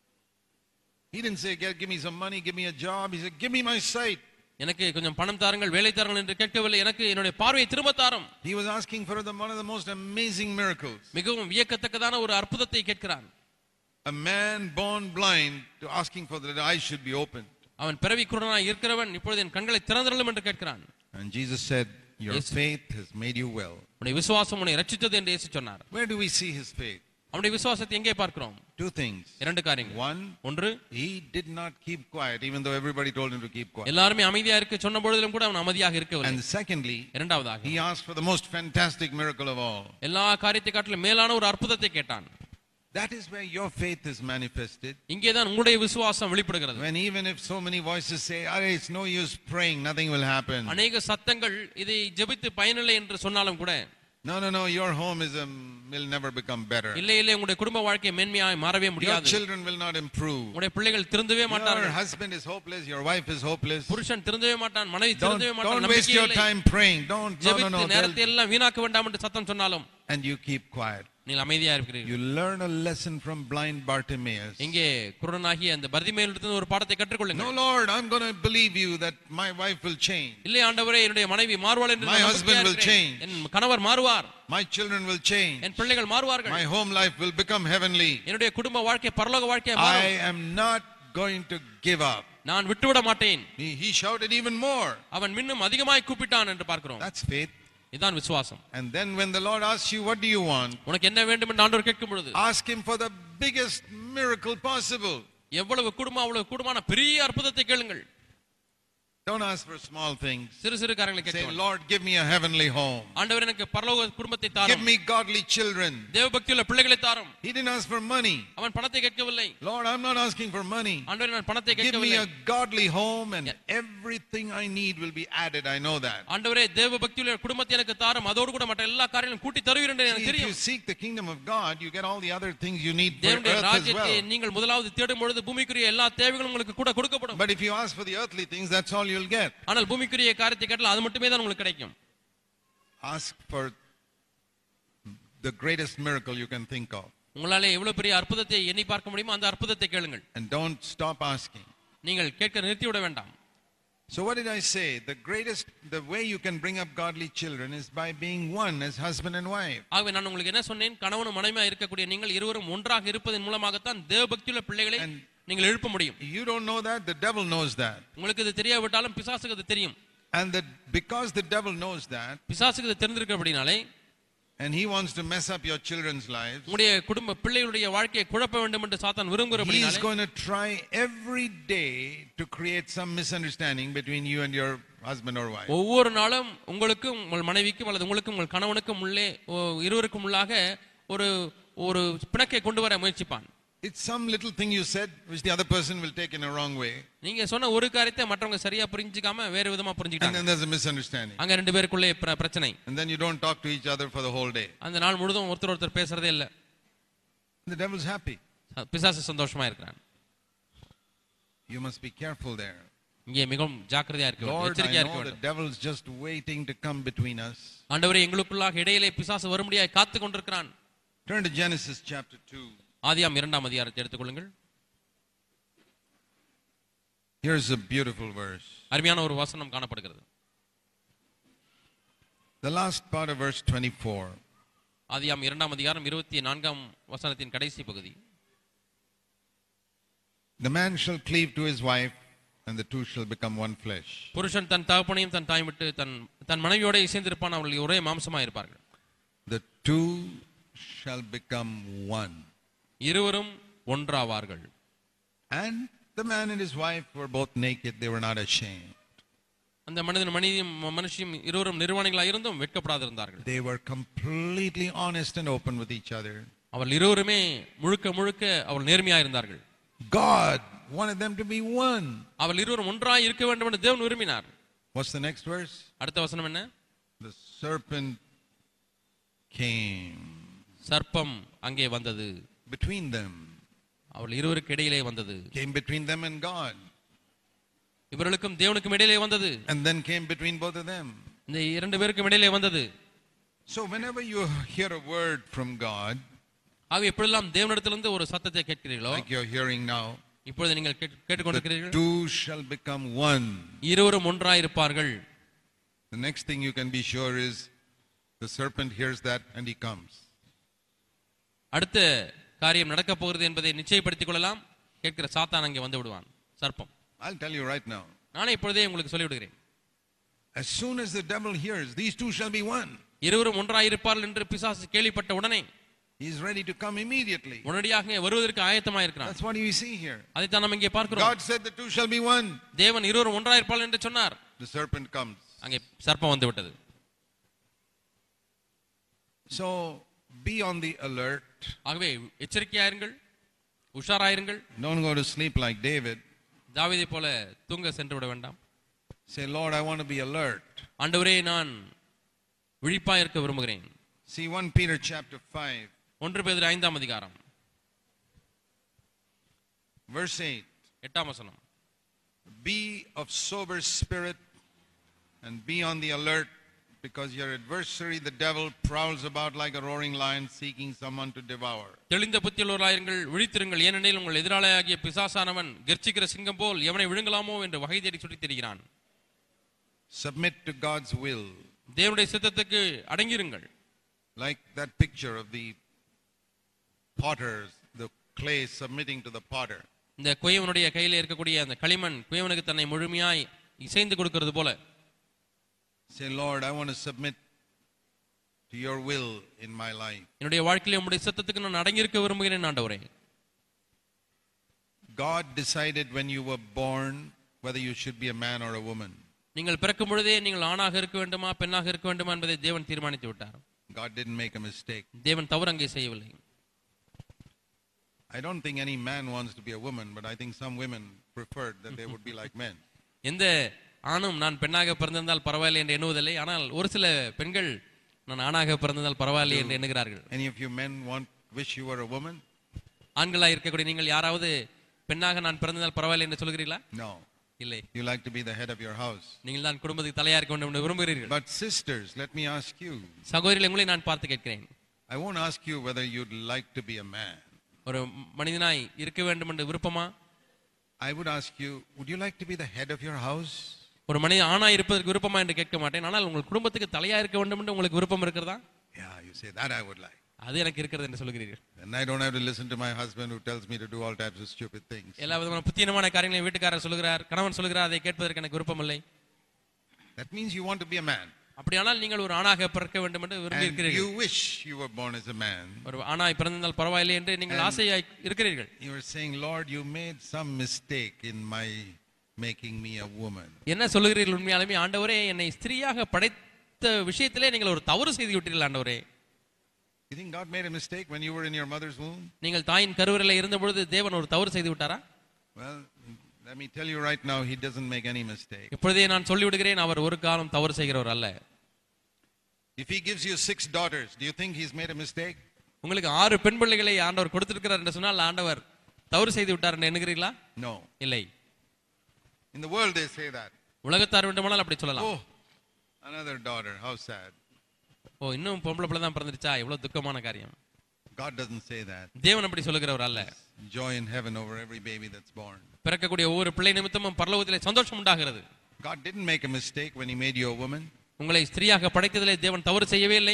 He didn't say, "Give give me some money, give me a job. He said, Give me my sight. எனக்கு கொஞ்சம் பணம் தாருங்கள் வேலை தாருங்கள் என்று கேட்கவில்லை எனக்கு என்னுடைய பார்வையை திரும்ப தாரும் He was asking for the, one of the most amazing miracles. மிகவும் வியக்கத்தக்கதான ஒரு அற்புதத்தை கேட்கிறான் A man born blind to asking for that eyes should be opened. அவன் பிறவி குருடனாய் இருக்கிறவன் இப்பொழுது என் கண்களை திறந்திரலும் என்று கேட்கிறான் And Jesus said, Your Yes. faith has made you well. உன்னுடைய விசுவாசம் உன்னை ரட்சித்தது என்று இயேசு சொன்னார் Where do we see his faith? அவனுடைய விசுவாசத்தை எங்கே பார்க்கிறோம் Two things. இரண்டு காரியங்கள் One, ஒன்று he did not keep quiet, even though everybody told him to keep quiet. எல்லாருமே அமைதியா இருக்க சொன்ன பொழுதிலும் கூட அவன் அமைதியாக இருக்கவில்லை And secondly, இரண்டாவதாக he asked for the most fantastic miracle of all. எல்லா காரியத்தை காட்டிலும் மேலான ஒரு அற்புதத்தை கேட்டான் That is where your faith is manifested. இங்கேதான் உங்களுடைய விசுவாசம் வெளிப்படுகிறது When even if so many voices say, "Arey, it's no use praying, nothing will happen. அநேக சத்தங்கள் இதை ஜெபித்து பயனில்லை என்று சொன்னாலும் கூட No, no, no, your home is a, will never become better. இல்லை இல்லை உங்களுடைய குடும்ப வாழ்க்கை மேன்மையாய் மாறவே Your முடியாது children will not improve. உங்களுடைய பிள்ளைகள் திருந்தவே Your மாட்டார்கள் husband is hopeless, your wife is hopeless. புருஷன் திருந்தவே மாட்டான் மனைவி Don't, திருந்தவே மாட்டான் don't waste நம்பிக்கை your இல்லை. time praying. Don't, no, no, ஜெபித்து no. நேரத்தை they'll- எல்லாம் வீணாக்க வேண்டாம் என்று சத்தம் சொன்னாலும் And you keep quiet. நீங்கள் அமைதியா இருக்கிறீர்கள் You learn a lesson from blind Bartimaeus. இங்கே குருடனாகிய அந்த பர்திமேலிருந்து ஒரு பாடத்தை No, கற்றுக்கொள்ளுங்கள் Lord, I'm going to believe you that my wife will change. இல்லை ஆண்டவரே என்னுடைய மனைவி மாறுவாள் என்று My நான் husband நம்பிக்கையா will இருக்கிறேன். change. என் கணவர் மாறுவார் My children will change. என் பிள்ளைகள் மாறுவார்கள் My home life will become heavenly. என்னுடைய குடும்ப வாழ்க்கை பரலோக வாழ்க்கை I am not going to give up. நான் விட்டுவிட மாட்டேன் He, he shouted even more. அவன் இன்னும் அதிகமாய் கூப்பிட்டான் என்று பார்க்கிறோம் That's faith. இதான் விசுவாசம் And then when the Lord asks you, What do you want? உனக்கு என்ன வேண்டும் என்று ஆண்டவர் கேட்கும் பொழுது Ask Him for the biggest miracle possible. எவ்வளவு குடும்பம் அவ்வளவு குடும்பமான பெரிய அற்புதத்தை கேளுங்கள் Don't ask for small things. சிறு சிறு காரியங்களை Say, கேட்க Lord, give me a heavenly home. ஆண்டவர் எனக்கு பரலோக குடும்பத்தை Give தாரும் me godly children. தேவபக்தியுள்ள பிள்ளைகளை தாரும் He didn't ask for money. அவன் பணத்தை கேட்கவில்லை Lord, I'm not asking for money. ஆண்டவர் நான் பணத்தை Give me கேட்கவில்லை a godly home and everything I need will be added. I know that. ஆண்டவரே தேவ பக்தியுள்ள குடும்பத்தை எனக்கு தாரும் அதோடு கூட மற்ற எல்லா காரியங்களும் கூட்டி தருவீர் என்று எனக்கு If you தெரியும் seek the kingdom of God, you get all the other things you need for தேவனுடைய earth as ராஜ்யத்தை well. நீங்கள் முதலாவது தேடும் பொழுது பூமிக்குரிய எல்லா தேவைகளும் உங்களுக்கு கூட கொடுக்கப்படும் But if you ask for the earthly things, that's all you'll get. ஆனால் பூமிக்குரிய காரியத்தை கேட்டால் அது மட்டுமே தான் உங்களுக்கு கிடைக்கும் Ask for the greatest miracle you can think of. உங்களாலே எவ்வளவு பெரிய அற்புதத்தை எண்ணி பார்க்க முடியுமோ அந்த அற்புதத்தை கேளுங்கள் And don't stop asking. நீங்கள் கேட்க நிறுத்திவிட வேண்டாம் So what did I say? The greatest, the way you can bring up godly children is by being one as husband and wife. ஆகவே நான் உங்களுக்கு என்ன சொன்னேன் கணவனும் மனைவியா இருக்கக்கூடிய நீங்கள் இருவரும் ஒன்றாக இருப்பதன் மூலமாகத்தான் தேவபக்தியுள்ள பிள்ளைகளை And- நீங்கள் எழுப்ப முடியும் You don't know that, the devil knows that. உங்களுக்கு இது தெரியாவிட்டாலும் பிசாசுக்கு அது தெரியும் And that because the devil knows that, பிசாசுக்கு இது தெரிந்திருக்கிறபடினாலே and he wants to mess up your children's lives, உங்களுடைய குடும்ப பிள்ளைகளுடைய வாழ்க்கையை குழப்ப வேண்டும் என்று சாத்தான் he is விரும்புகிறபடினாலே going to try every day to create some misunderstanding between you and your husband or wife. ஒவ்வொரு நாளும் உங்களுக்கும் உங்கள் மனைவிக்கும் அல்லது உங்களுக்கும் உங்கள் கணவனுக்கும் உள்ளே ஓ, இருவருக்கும் உள்ளாக ஒரு ஒரு பிணக்கை கொண்டு வர முயற்சிப்பான் It's some little thing you said which the other person will take in a wrong way, நீங்க சொன்ன ஒரு காரியத்தை மற்றவங்க சரியா புரிஞ்சுக்காம வேறு விதமா and புரிஞ்சுக்கிட்டாங்க then there's a misunderstanding. அங்க ரெண்டு பேருக்குள்ளே பிர- பிரச்சனை And then you don't talk to each other for the whole day. அந்த நாள் முழுதும் ஒருத்தர் ஒருத்தர் பேசுறதே இல்ல The devil's happy. பிசாசு சந்தோஷமா இருக்கிறான் You must be careful there. இங்கே மிகவும் ஜாக்கிரதையா இருக்க வேண்டும் Lord, எச்சரிக்கையா I இருக்க know the வேண்டும் devil's just waiting to come between us. ஆண்டவரே எங்களுக்குள்ளாக இடையிலே பிசாசு வரும்படியாய் காத்து கொண்டிருக்கிறான் Turn to Genesis chapter 2. ஆதியாம் இரண்டாம் அதிகாரத்தை எடுத்துக்கொள்ளுங்கள் Here's a beautiful verse. அருமையான ஒரு வசனம் காணப்படுகிறது The last part of verse 24. ஆதியாம் இரண்டாம் அதிகாரம் இருபத்தி நான்காம் வசனத்தின் கடைசி பகுதி The man shall cleave to his wife, and the two shall become one flesh. புருஷன் தன் தகப்பனையும் தன் தாய் விட்டு தன் தன் மனைவியோட இசைந்திருப்பான் அவர்கள் ஒரே மாம்சமா இருப்பார்கள் The two shall become one. இருவரும் ஒன்றாவார்கள் And the man and his wife were both naked, they were not ashamed. அந்த மனிதன் மனிதியும் மனுஷியும் இருவரும் நிர்வாணிகளாக இருந்தும் வெட்கப்படாதிருந்தார்கள் They were completely honest and open with each other. அவர்கள் இருவருமே முழுக்க முழுக்க அவள் நேர்மையா இருந்தார்கள் God wanted them to be one. அவள் இருவரும் ஒன்றாய் இருக்க வேண்டும் என்று தேவன் விரும்பினார் What's the next verse? அடுத்த வசனம் என்ன The serpent came சர்ப்பம் அங்கே வந்தது between them, அவள் இருவருக்கு இடையிலே வந்தது came between them and God. இவர்களுக்கும் தேவனுக்கும் இடையிலே வந்தது and then came between both of them. இந்த இரண்டு பேருக்கும் இடையிலே வந்தது So whenever you hear a word from God, ஆக எப்பொழுதெல்லாம் தேவனிடத்திலிருந்து ஒரு சத்தத்தை கேட்கிறீர்களோ like you're hearing now, இப்பொழுது நீங்கள் கேட்டு- the கேட்டுக்கொண்டிருக்கிறீர்கள் two shall become one. இருவரும் ஒன்றாயிருப்பார்கள் The next thing you can be sure is the serpent hears that and he comes. அடுத்த காரியம் நடக்கப் போகிறது என்பதை நிச்சயப்படுத்திக் கொள்ளலாம் கேட்கிற சாத்தான் அங்கே வந்து விடுவான் சர்ப்பம் I'll tell you right now. நானே இப்பொழுதே உங்களுக்கு சொல்லிவிடுகிறேன் As soon as the devil hears, these two shall be one. இருவரும் ஒன்றாயிருப்பார்கள் என்று பிசாசு கேள்விப்பட்ட உடனே He's ready to come immediately. உடனடியாக வருவதற்கு ஆயத்தமாயிருக்கிறான் That's what we see here. அதைத்தான் நம்ம இங்கே பார்க்கிறோம் God said the two shall be one. தேவன் இருவரும் ஒன்றாயிருப்பார்கள் என்று சொன்னார் The serpent comes. அங்கே சர்ப்பம் வந்து விட்டது So be on the alert. ஆகவே எச்சரிக்கையாயிருங்கள் உஷாராயிருங்கள் Don't go to sleep like David. தாவீதை போல தூங்க சென்று விட வேண்டாம் Say, Lord, I want to be alert. ஆண்டவரே நான் விழிப்பா இருக்க விரும்புகிறேன் See 1 Peter chapter 5, ஒன்று பேர் ஐந்தாம் அதிகாரம் verse 8. எட்டாம் வசனம் Be of sober spirit and be on the alert because your adversary, the devil, prowls about like a roaring lion seeking someone to devour. தெளிந்த புத்தியுள்ளவராயிருங்கள் விழித்திருங்கள் ஏனெனில் உங்கள் எதிராளியாகிய பிசாசானவன் கெர்ச்சிக்கிற சிங்கம் போல் எவனை விழுங்கலாமோ என்று வகை தேடி சுற்றித் திரிகிறான் Submit to God's will. தேவனுடைய சித்தத்துக்கு அடங்கியிருங்கள் Like that picture of the potters, the clay submitting to the potter. இந்த குயவனுடைய கையில இருக்கக்கூடிய அந்த களிமண் குயவனுக்கு தன்னை முழுமையாய் இசைந்து கொடுக்கிறது போல Say, Lord, I want to submit to your will in my life. என்னுடைய வாழ்க்கையில உம்முடைய சித்தத்துக்கு நான் அடங்கியிருக்க விரும்புகிறேன் ஆண்டவரே God decided when you were born whether you should be a man or a woman. நீங்கள் பிறக்கும் பொழுதே நீங்கள் ஆணாக இருக்க வேண்டுமா பெண்ணாக இருக்க வேண்டுமா என்பதை தேவன் தீர்மானித்து விட்டார் God didn't make a mistake. தேவன் தவறு அங்கே செய்யவில்லை I don't think any man wants to be a woman, but I think some women preferred that they would be like men. எந்த ஆணும் நான் பெண்ணாக பிறந்திருந்தால் பரவாயில்லை என்று எண்ணுவதில்லை ஆனால் ஒரு சில பெண்கள் நான் ஆணாக பிறந்திருந்தால் பரவாயில்லை என்று எண்ணுகிறார்கள் Any of you men want wish you were a woman? ஆண்களாக இருக்கக்கூடிய நீங்கள் யாராவது பெண்ணாக நான் பிறந்ததால் பரவாயில்லை என்று சொல்கிறீர்களா No. இல்லை You like to be the head of your house. நீங்கள் தான் குடும்பத்துக்கு தலையா இருக்க வேண்டும் என்று விரும்புகிறீர்கள் But sisters, let me ask you. சகோதரிகளை உங்களை நான் பார்த்து கேட்கிறேன் I won't ask you whether you'd like to be a man. ஒரு மனிதனாய் இருக்க வேண்டும் என்று விருப்பமா I would ask you, would you like to be the head of your house? ஒரு மனிதன் ஆணாய் இருப்பதற்கு விருப்பமா என்று கேட்க மாட்டேன் ஆனால் உங்கள் குடும்பத்துக்கு தலையா இருக்க வேண்டும் என்று உங்களுக்கு விருப்பம் இருக்கிறதா Yeah, you say that I would like. அது எனக்கு இருக்கிறது என்று சொல்கிறீர்கள் And I don't have to listen to my husband who tells me to do all types of stupid things. எல்லா விதமான புத்தீனமான காரியங்களையும் வீட்டுக்காரர் சொல்கிறார் கணவன் சொல்கிறார் அதை கேட்பதற்கு எனக்கு விருப்பம் இல்லை That means you want to be a man. அப்படியானால் நீங்கள் ஒரு ஆணாக பிறக்க வேண்டும் என்று விரும்பி And இருக்கிறீர்கள் you wish you were born as a man. ஒரு ஆணாய் பிறந்திருந்தால் பரவாயில்லை என்று நீங்கள் ஆசையாய் இருக்கிறீர்கள் You are saying, Lord, you made some mistake in my making me a woman. என்ன சொல்லுகிறீர்கள் உண்மையாலுமே ஆண்டவரே என்னை ஸ்திரீயாக படைத்த விஷயத்திலே நீங்கள் ஒரு தவறு செய்து விட்டீர்கள் ஆண்டவரே You think God made a mistake when you were in your mother's womb? நீங்கள் தாயின் கருவறையில் இருந்த பொழுது தேவன் ஒரு தவறு செய்து விட்டாரா Well, let me tell you right now, He doesn't make any mistake. இப்பொழுதே நான் சொல்லிவிடுகிறேன் அவர் ஒரு காலம் தவறு செய்கிறவர் அல்ல If He gives you six daughters, do you think He's made a mistake? உங்களுக்கு ஆறு பெண் பிள்ளைகளை ஆண்டவர் கொடுத்திருக்கிறார் என்று சொன்னால் ஆண்டவர் தவறு செய்து விட்டார் என்று எண்ணுகிறீர்களா No. இல்லை In the world, they say that. உலகத்தார் வேண்டுமானால் அப்படி சொல்லலாம் Oh, another daughter. How sad. ஓ இன்னும் பொம்பளை பிள்ளை தான் பிறந்துருச்சா எவ்வளவு துக்கமான காரியம் God doesn't say that. தேவன் அப்படி சொல்லுகிறவர் அல்ல Joy in heaven over every baby that's born. பிறக்கக்கூடிய ஒவ்வொரு பிள்ளை நிமித்தமும் பரலோகத்திலே சந்தோஷம் உண்டாகிறது God didn't make a mistake when He made you a woman. உங்களை ஸ்திரீயாக படைத்ததிலே தேவன் தவறு செய்யவே இல்லை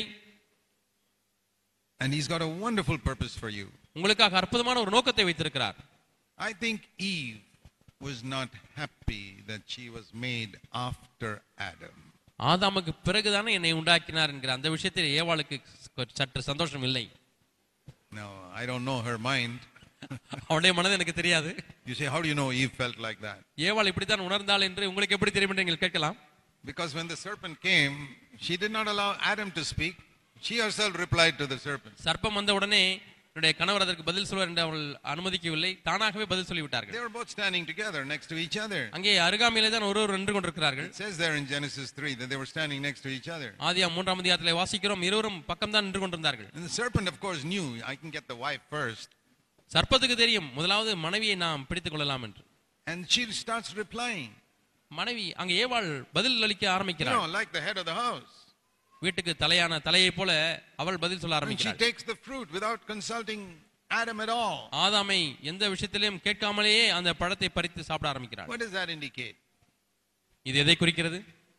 And He's got a wonderful purpose for you. உங்களுக்காக அற்புதமான ஒரு நோக்கத்தை வைத்திருக்கிறார் I think Eve was not happy that she was made after Adam. ஆதாமுக்கு பிறகுதானே என்னை உண்டாக்கினார் என்கிற அந்த விஷயத்தில் ஏவாளுக்கு சற்று சந்தோஷம் இல்லை Now, I don't know her mind. அவளுடைய மனது எனக்கு தெரியாது You say, how do you know Eve felt like that? ஏவாள் இப்படித்தான் உணர்ந்தாள் என்று உங்களுக்கு எப்படி தெரியும் என்று நீங்கள் கேட்கலாம் Because when the serpent came, she did not allow Adam to speak. She herself replied to the serpent. சர்ப்பம் வந்த உடனே என்னுடைய கணவர் அதற்கு பதில் சொல்வார் என்று அவள் அனுமதிக்கவில்லை தானாகவே பதில் சொல்லிவிட்டார்கள் They were both standing together next to each other. அங்கே அருகாமையிலே தான் ஒருவர் நின்று கொண்டிருக்கிறார்கள் It says there in Genesis 3 that they were standing next to each other. ஆதியா மூன்றாம் அதிகாரத்திலே வாசிக்கிறோம் இருவரும் பக்கம் தான் நின்று கொண்டிருந்தார்கள் And the serpent, of course, knew I can get the wife first. சர்ப்பத்துக்கு தெரியும் முதலாவது மனைவியை நாம் பிடித்துக் கொள்ளலாம் என்று And she starts replying. மனைவி அங்க ஏவாள் பதில் அளிக்க You ஆரம்பிக்கிறாள் know, like the head of the house. வீட்டுக்கு தலையான தலையை போல அவள் பதில் சொல்ல And she ஆரம்பிக்கிறாள் takes the fruit without consulting Adam at all. ஆதாமை எந்த விஷயத்திலையும் கேட்காமலேயே அந்த பழத்தை பறித்து சாப்பிட ஆரம்பிக்கிறாள் What does that indicate? இது எதை குறிக்கிறது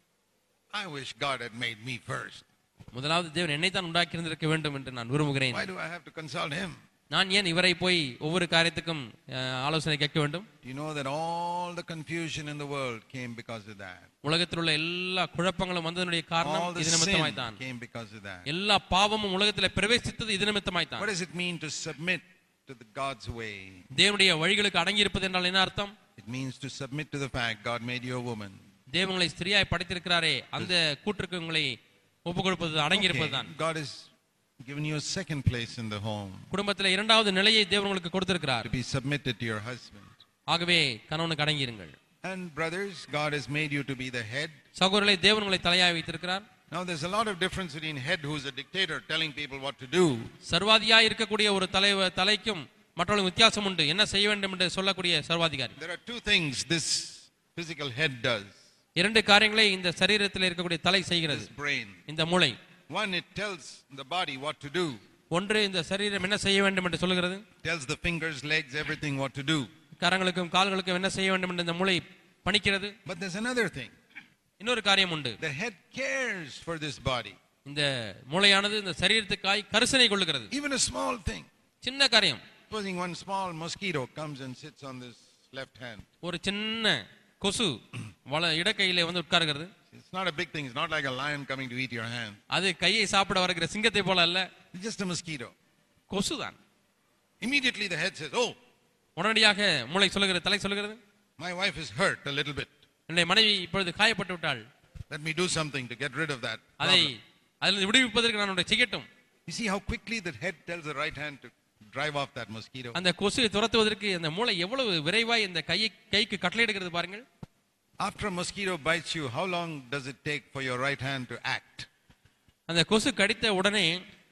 I wish God had made me first. முதலாவது தேவன் என்னை தான் உண்டாக்கி இருந்திருக்க வேண்டும் என்று நான் விரும்புகிறேன் Why do I have to consult him? நான் ஏன் இவரை போய் ஒவ்வொரு காரியத்துக்கும் அஹ், ஆலோசனை கேட்க வேண்டும் Do you know that all the confusion in the world came because of that? உலகத்தில் உள்ள எல்லா குழப்பங்களும் வந்ததனுடைய All காரணம் the இது sin நிமித்தமாய் தான் came because of that. எல்லா பாவமும் உலகத்தில் பிரவேசித்தது இது நிமித்தமாய் தான் What does it mean to submit to the God's way? தேவனுடைய வழிகளுக்கு அடங்கி இருப்பது என்றால் என்ன அர்த்தம் It means to submit to the fact God made you a woman. தேவங்களை ஸ்திரியாய் படைத்திருக்கிறாரே அந்த கூற்றுக்கு உங்களை ஒப்பு கொடுப்பது அடங்கி இருப்பது Okay, தான் God has given you a second place in the home குடும்பத்தில் இரண்டாவது நிலையை தேவன் உங்களுக்கு கொடுத்திருக்கிறார் to be submitted to your husband. ஆகவே கணவனுக்கு அடங்கியிருங்கள் And brothers, God has made you to be the head. சகோதரர்களை தேவன் உங்களை தலையாய் வைத்திருக்கிறார் Now there's a lot of difference between head who's a dictator telling people what to do சர்வாதியாய் இருக்கக்கூடிய ஒரு தலைவர் தலைக்கும் மற்றவர்களுக்கு வித்தியாசம் உண்டு என்ன செய்ய வேண்டும் என்று சொல்லக்கூடிய சர்வாதிகாரி There are two things this physical head does. இரண்டு காரியங்களை இந்த சரீரத்தில் இருக்கக்கூடிய தலை செய்கிறது This brain. இந்த மூளை One, it tells the body what to do. ஒன்று இந்த சரீரம் என்ன செய்ய வேண்டும் என்று சொல்லுகிறது Tells the fingers, legs, everything what to do. கரங்களுக்கும் கால்களுக்கும் என்ன செய்ய வேண்டும் என்று இந்த மூளை பணிக்கிறது But there's another thing. இன்னொரு காரியம் உண்டு The head cares for this body. இந்த மூளையானது இந்த சரீரத்துக்காய் கரிசனை கொள்ளுகிறது Even a small thing. சின்ன காரியம் Supposing one small mosquito comes and sits on this left hand. ஒரு சின்ன கொசு வல இடக்கையிலே வந்து உட்காருகிறது It's not a big thing. It's not like a lion coming to eat your hand. அது கையை சாப்பிட வருகிற சிங்கத்தை போல அல்ல It's just a mosquito. கொசு தான் Immediately the head says, Oh, உடனடியாக மூளை சொல்லுகிறது தலை சொல்லுகிறது my wife is hurt a little bit. என்னுடைய மனைவி இப்பொழுது காயப்பட்டு விட்டாள் Let me do something to get rid of that. அதை problem." அதிலிருந்து விடுவிப்பதற்கு நான் உன்னை செய்யட்டும் You see how quickly the head tells the right hand to drive off that mosquito. அந்த கொசுவை துரத்துவதற்கு அந்த மூளை எவ்வளவு விரைவாய் இந்த கையை கைக்கு கட்டளையிடுகிறது பாருங்கள் After a mosquito bites you, how long does it take for your right hand to act? அந்த கொசு கடித்த உடனே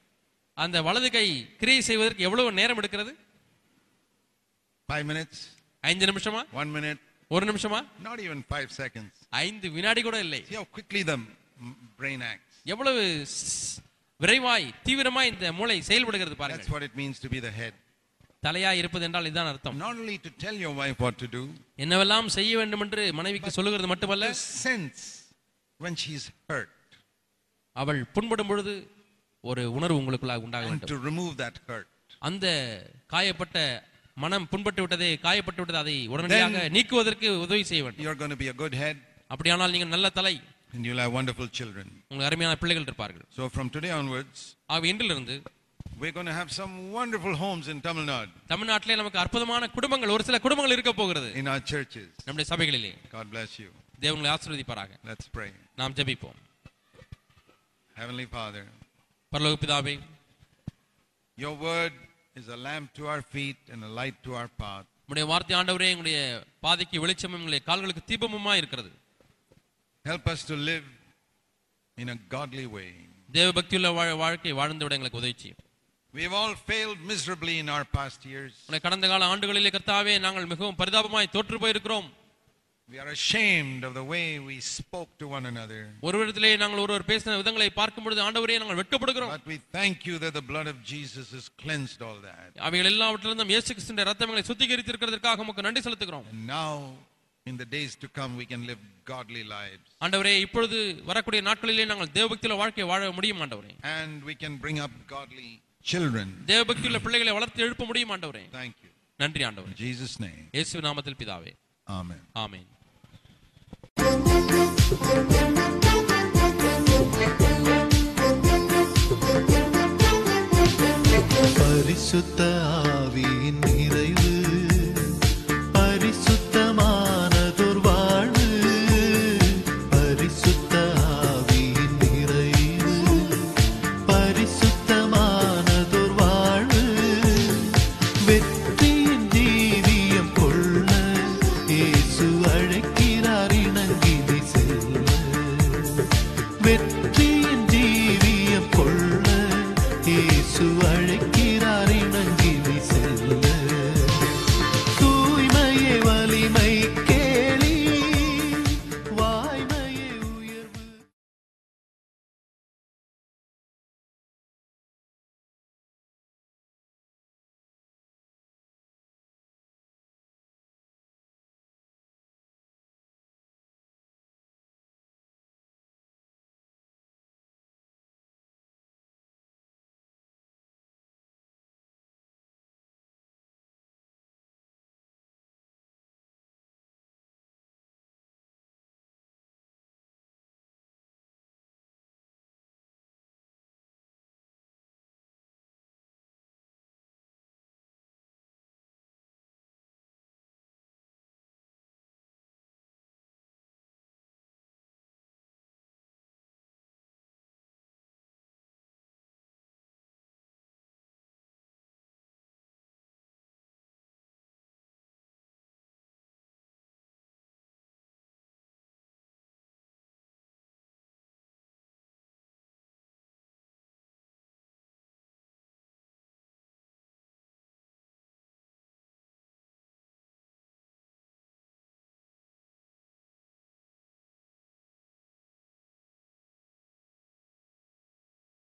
அந்த வலது கை கிரியை செய்வதற்கு எவ்வளவு நேரம் எடுக்கிறது Five minutes? ஐந்து நிமிஷமா One minute? ஒரு நிமிஷமா Not even five seconds. ஐந்து வினாடி கூட இல்லை See how quickly the m- brain acts. எவ்வளவு ஸ்- விரைவாய் தீவிரமாய் இந்த மூளை செயல்படுகிறது That's பாருங்கள் what it means to be the head. தலையாய் இருப்பது என்றால் இதுதான் அர்த்தம் Not only to tell your wife what to do, என்னவெல்லாம் செய்ய வேண்டும் என்று மனைவிக்கு சொல்லுகிறது மட்டுமல்ல to sense when she's hurt அவள் புண்படும் பொழுது ஒரு உணர்வு உங்களுக்குள்ளாக உண்டாக and வேண்டும் to remove that hurt. அந்த காயப்பட்ட மனம் புண்பட்டு விட்டதே காயப்பட்டு விட்டது அதை உடனடியாக நீக்குவதற்கு உதவி செய்ய வேண்டும் You're going to be a good head அப்படியானால் நீங்கள் நல்ல தலை and you'll have wonderful children. உங்களுக்கு அருமையான பிள்ளைகள் இருப்பார்கள் So from today onwards, ஆக இன்றிலிருந்து we're going to have some wonderful homes in Tamil Nadu, தமிழ்நாட்டிலே நமக்கு அற்புதமான குடும்பங்கள் ஒரு சில குடும்பங்கள் இருக்க போகிறது in our churches. நம்முடைய சபைகளிலே God bless you. தேவங்களை ஆசீர்வதிப்பாராக Let's pray. நாம் ஜெபிப்போம் Heavenly Father, பரலோக பிதாவே your word is a lamp to our feet and a light to our path. உம்முடைய வார்த்தை ஆண்டவரே எங்களுடைய பாதைக்கு வெளிச்சமும் எங்களுடைய கால்களுக்கு தீபமுமா இருக்கிறது Help us to live in a godly way. தேவ பக்தியுள்ள வாழ்- வாழ்க்கை வாழ்ந்து விட எங்களுக்கு உதவி செய்யும் We've all failed miserably in our past years. உன்னை கடந்த கால ஆண்டுகளிலே கர்த்தாவே நாங்கள் மிகவும் பரிதாபமாய் தோற்று போயிருக்கிறோம் We are ashamed of the way we spoke to one another. ஒருவரிடத்திலே நாங்கள் ஒருவர் பேசின விதங்களை பார்க்கும் பொழுது ஆண்டவரே நாங்கள் வெட்கப்படுகிறோம் But we thank you that the blood of Jesus has cleansed all that. அவைகள் எல்லாவற்றிலிருந்தும் இயேசு கிறிஸ்துவின் ரத்தம் எங்களை சுத்திகரித்திருக்கிறதற்காக உமக்கு நன்றி செலுத்துகிறோம் And now, in the days to come, we can live godly lives. ஆண்டவரே இப்பொழுது வரக்கூடிய நாட்களிலே நாங்கள் தேவபக்தியுள்ள வாழ்க்கையை வாழ முடியும் ஆண்டவரே And we can bring up godly children. தேவபக்தியுள்ள பிள்ளைகளை வளர்த்து எழுப்ப முடியும் ஆண்டவரே Thank you. நன்றி ஆண்டவரே In Jesus' name, இயேசு நாமத்தில் பிதாவே Amen. ஆமென் பரிசுத்த ஆவி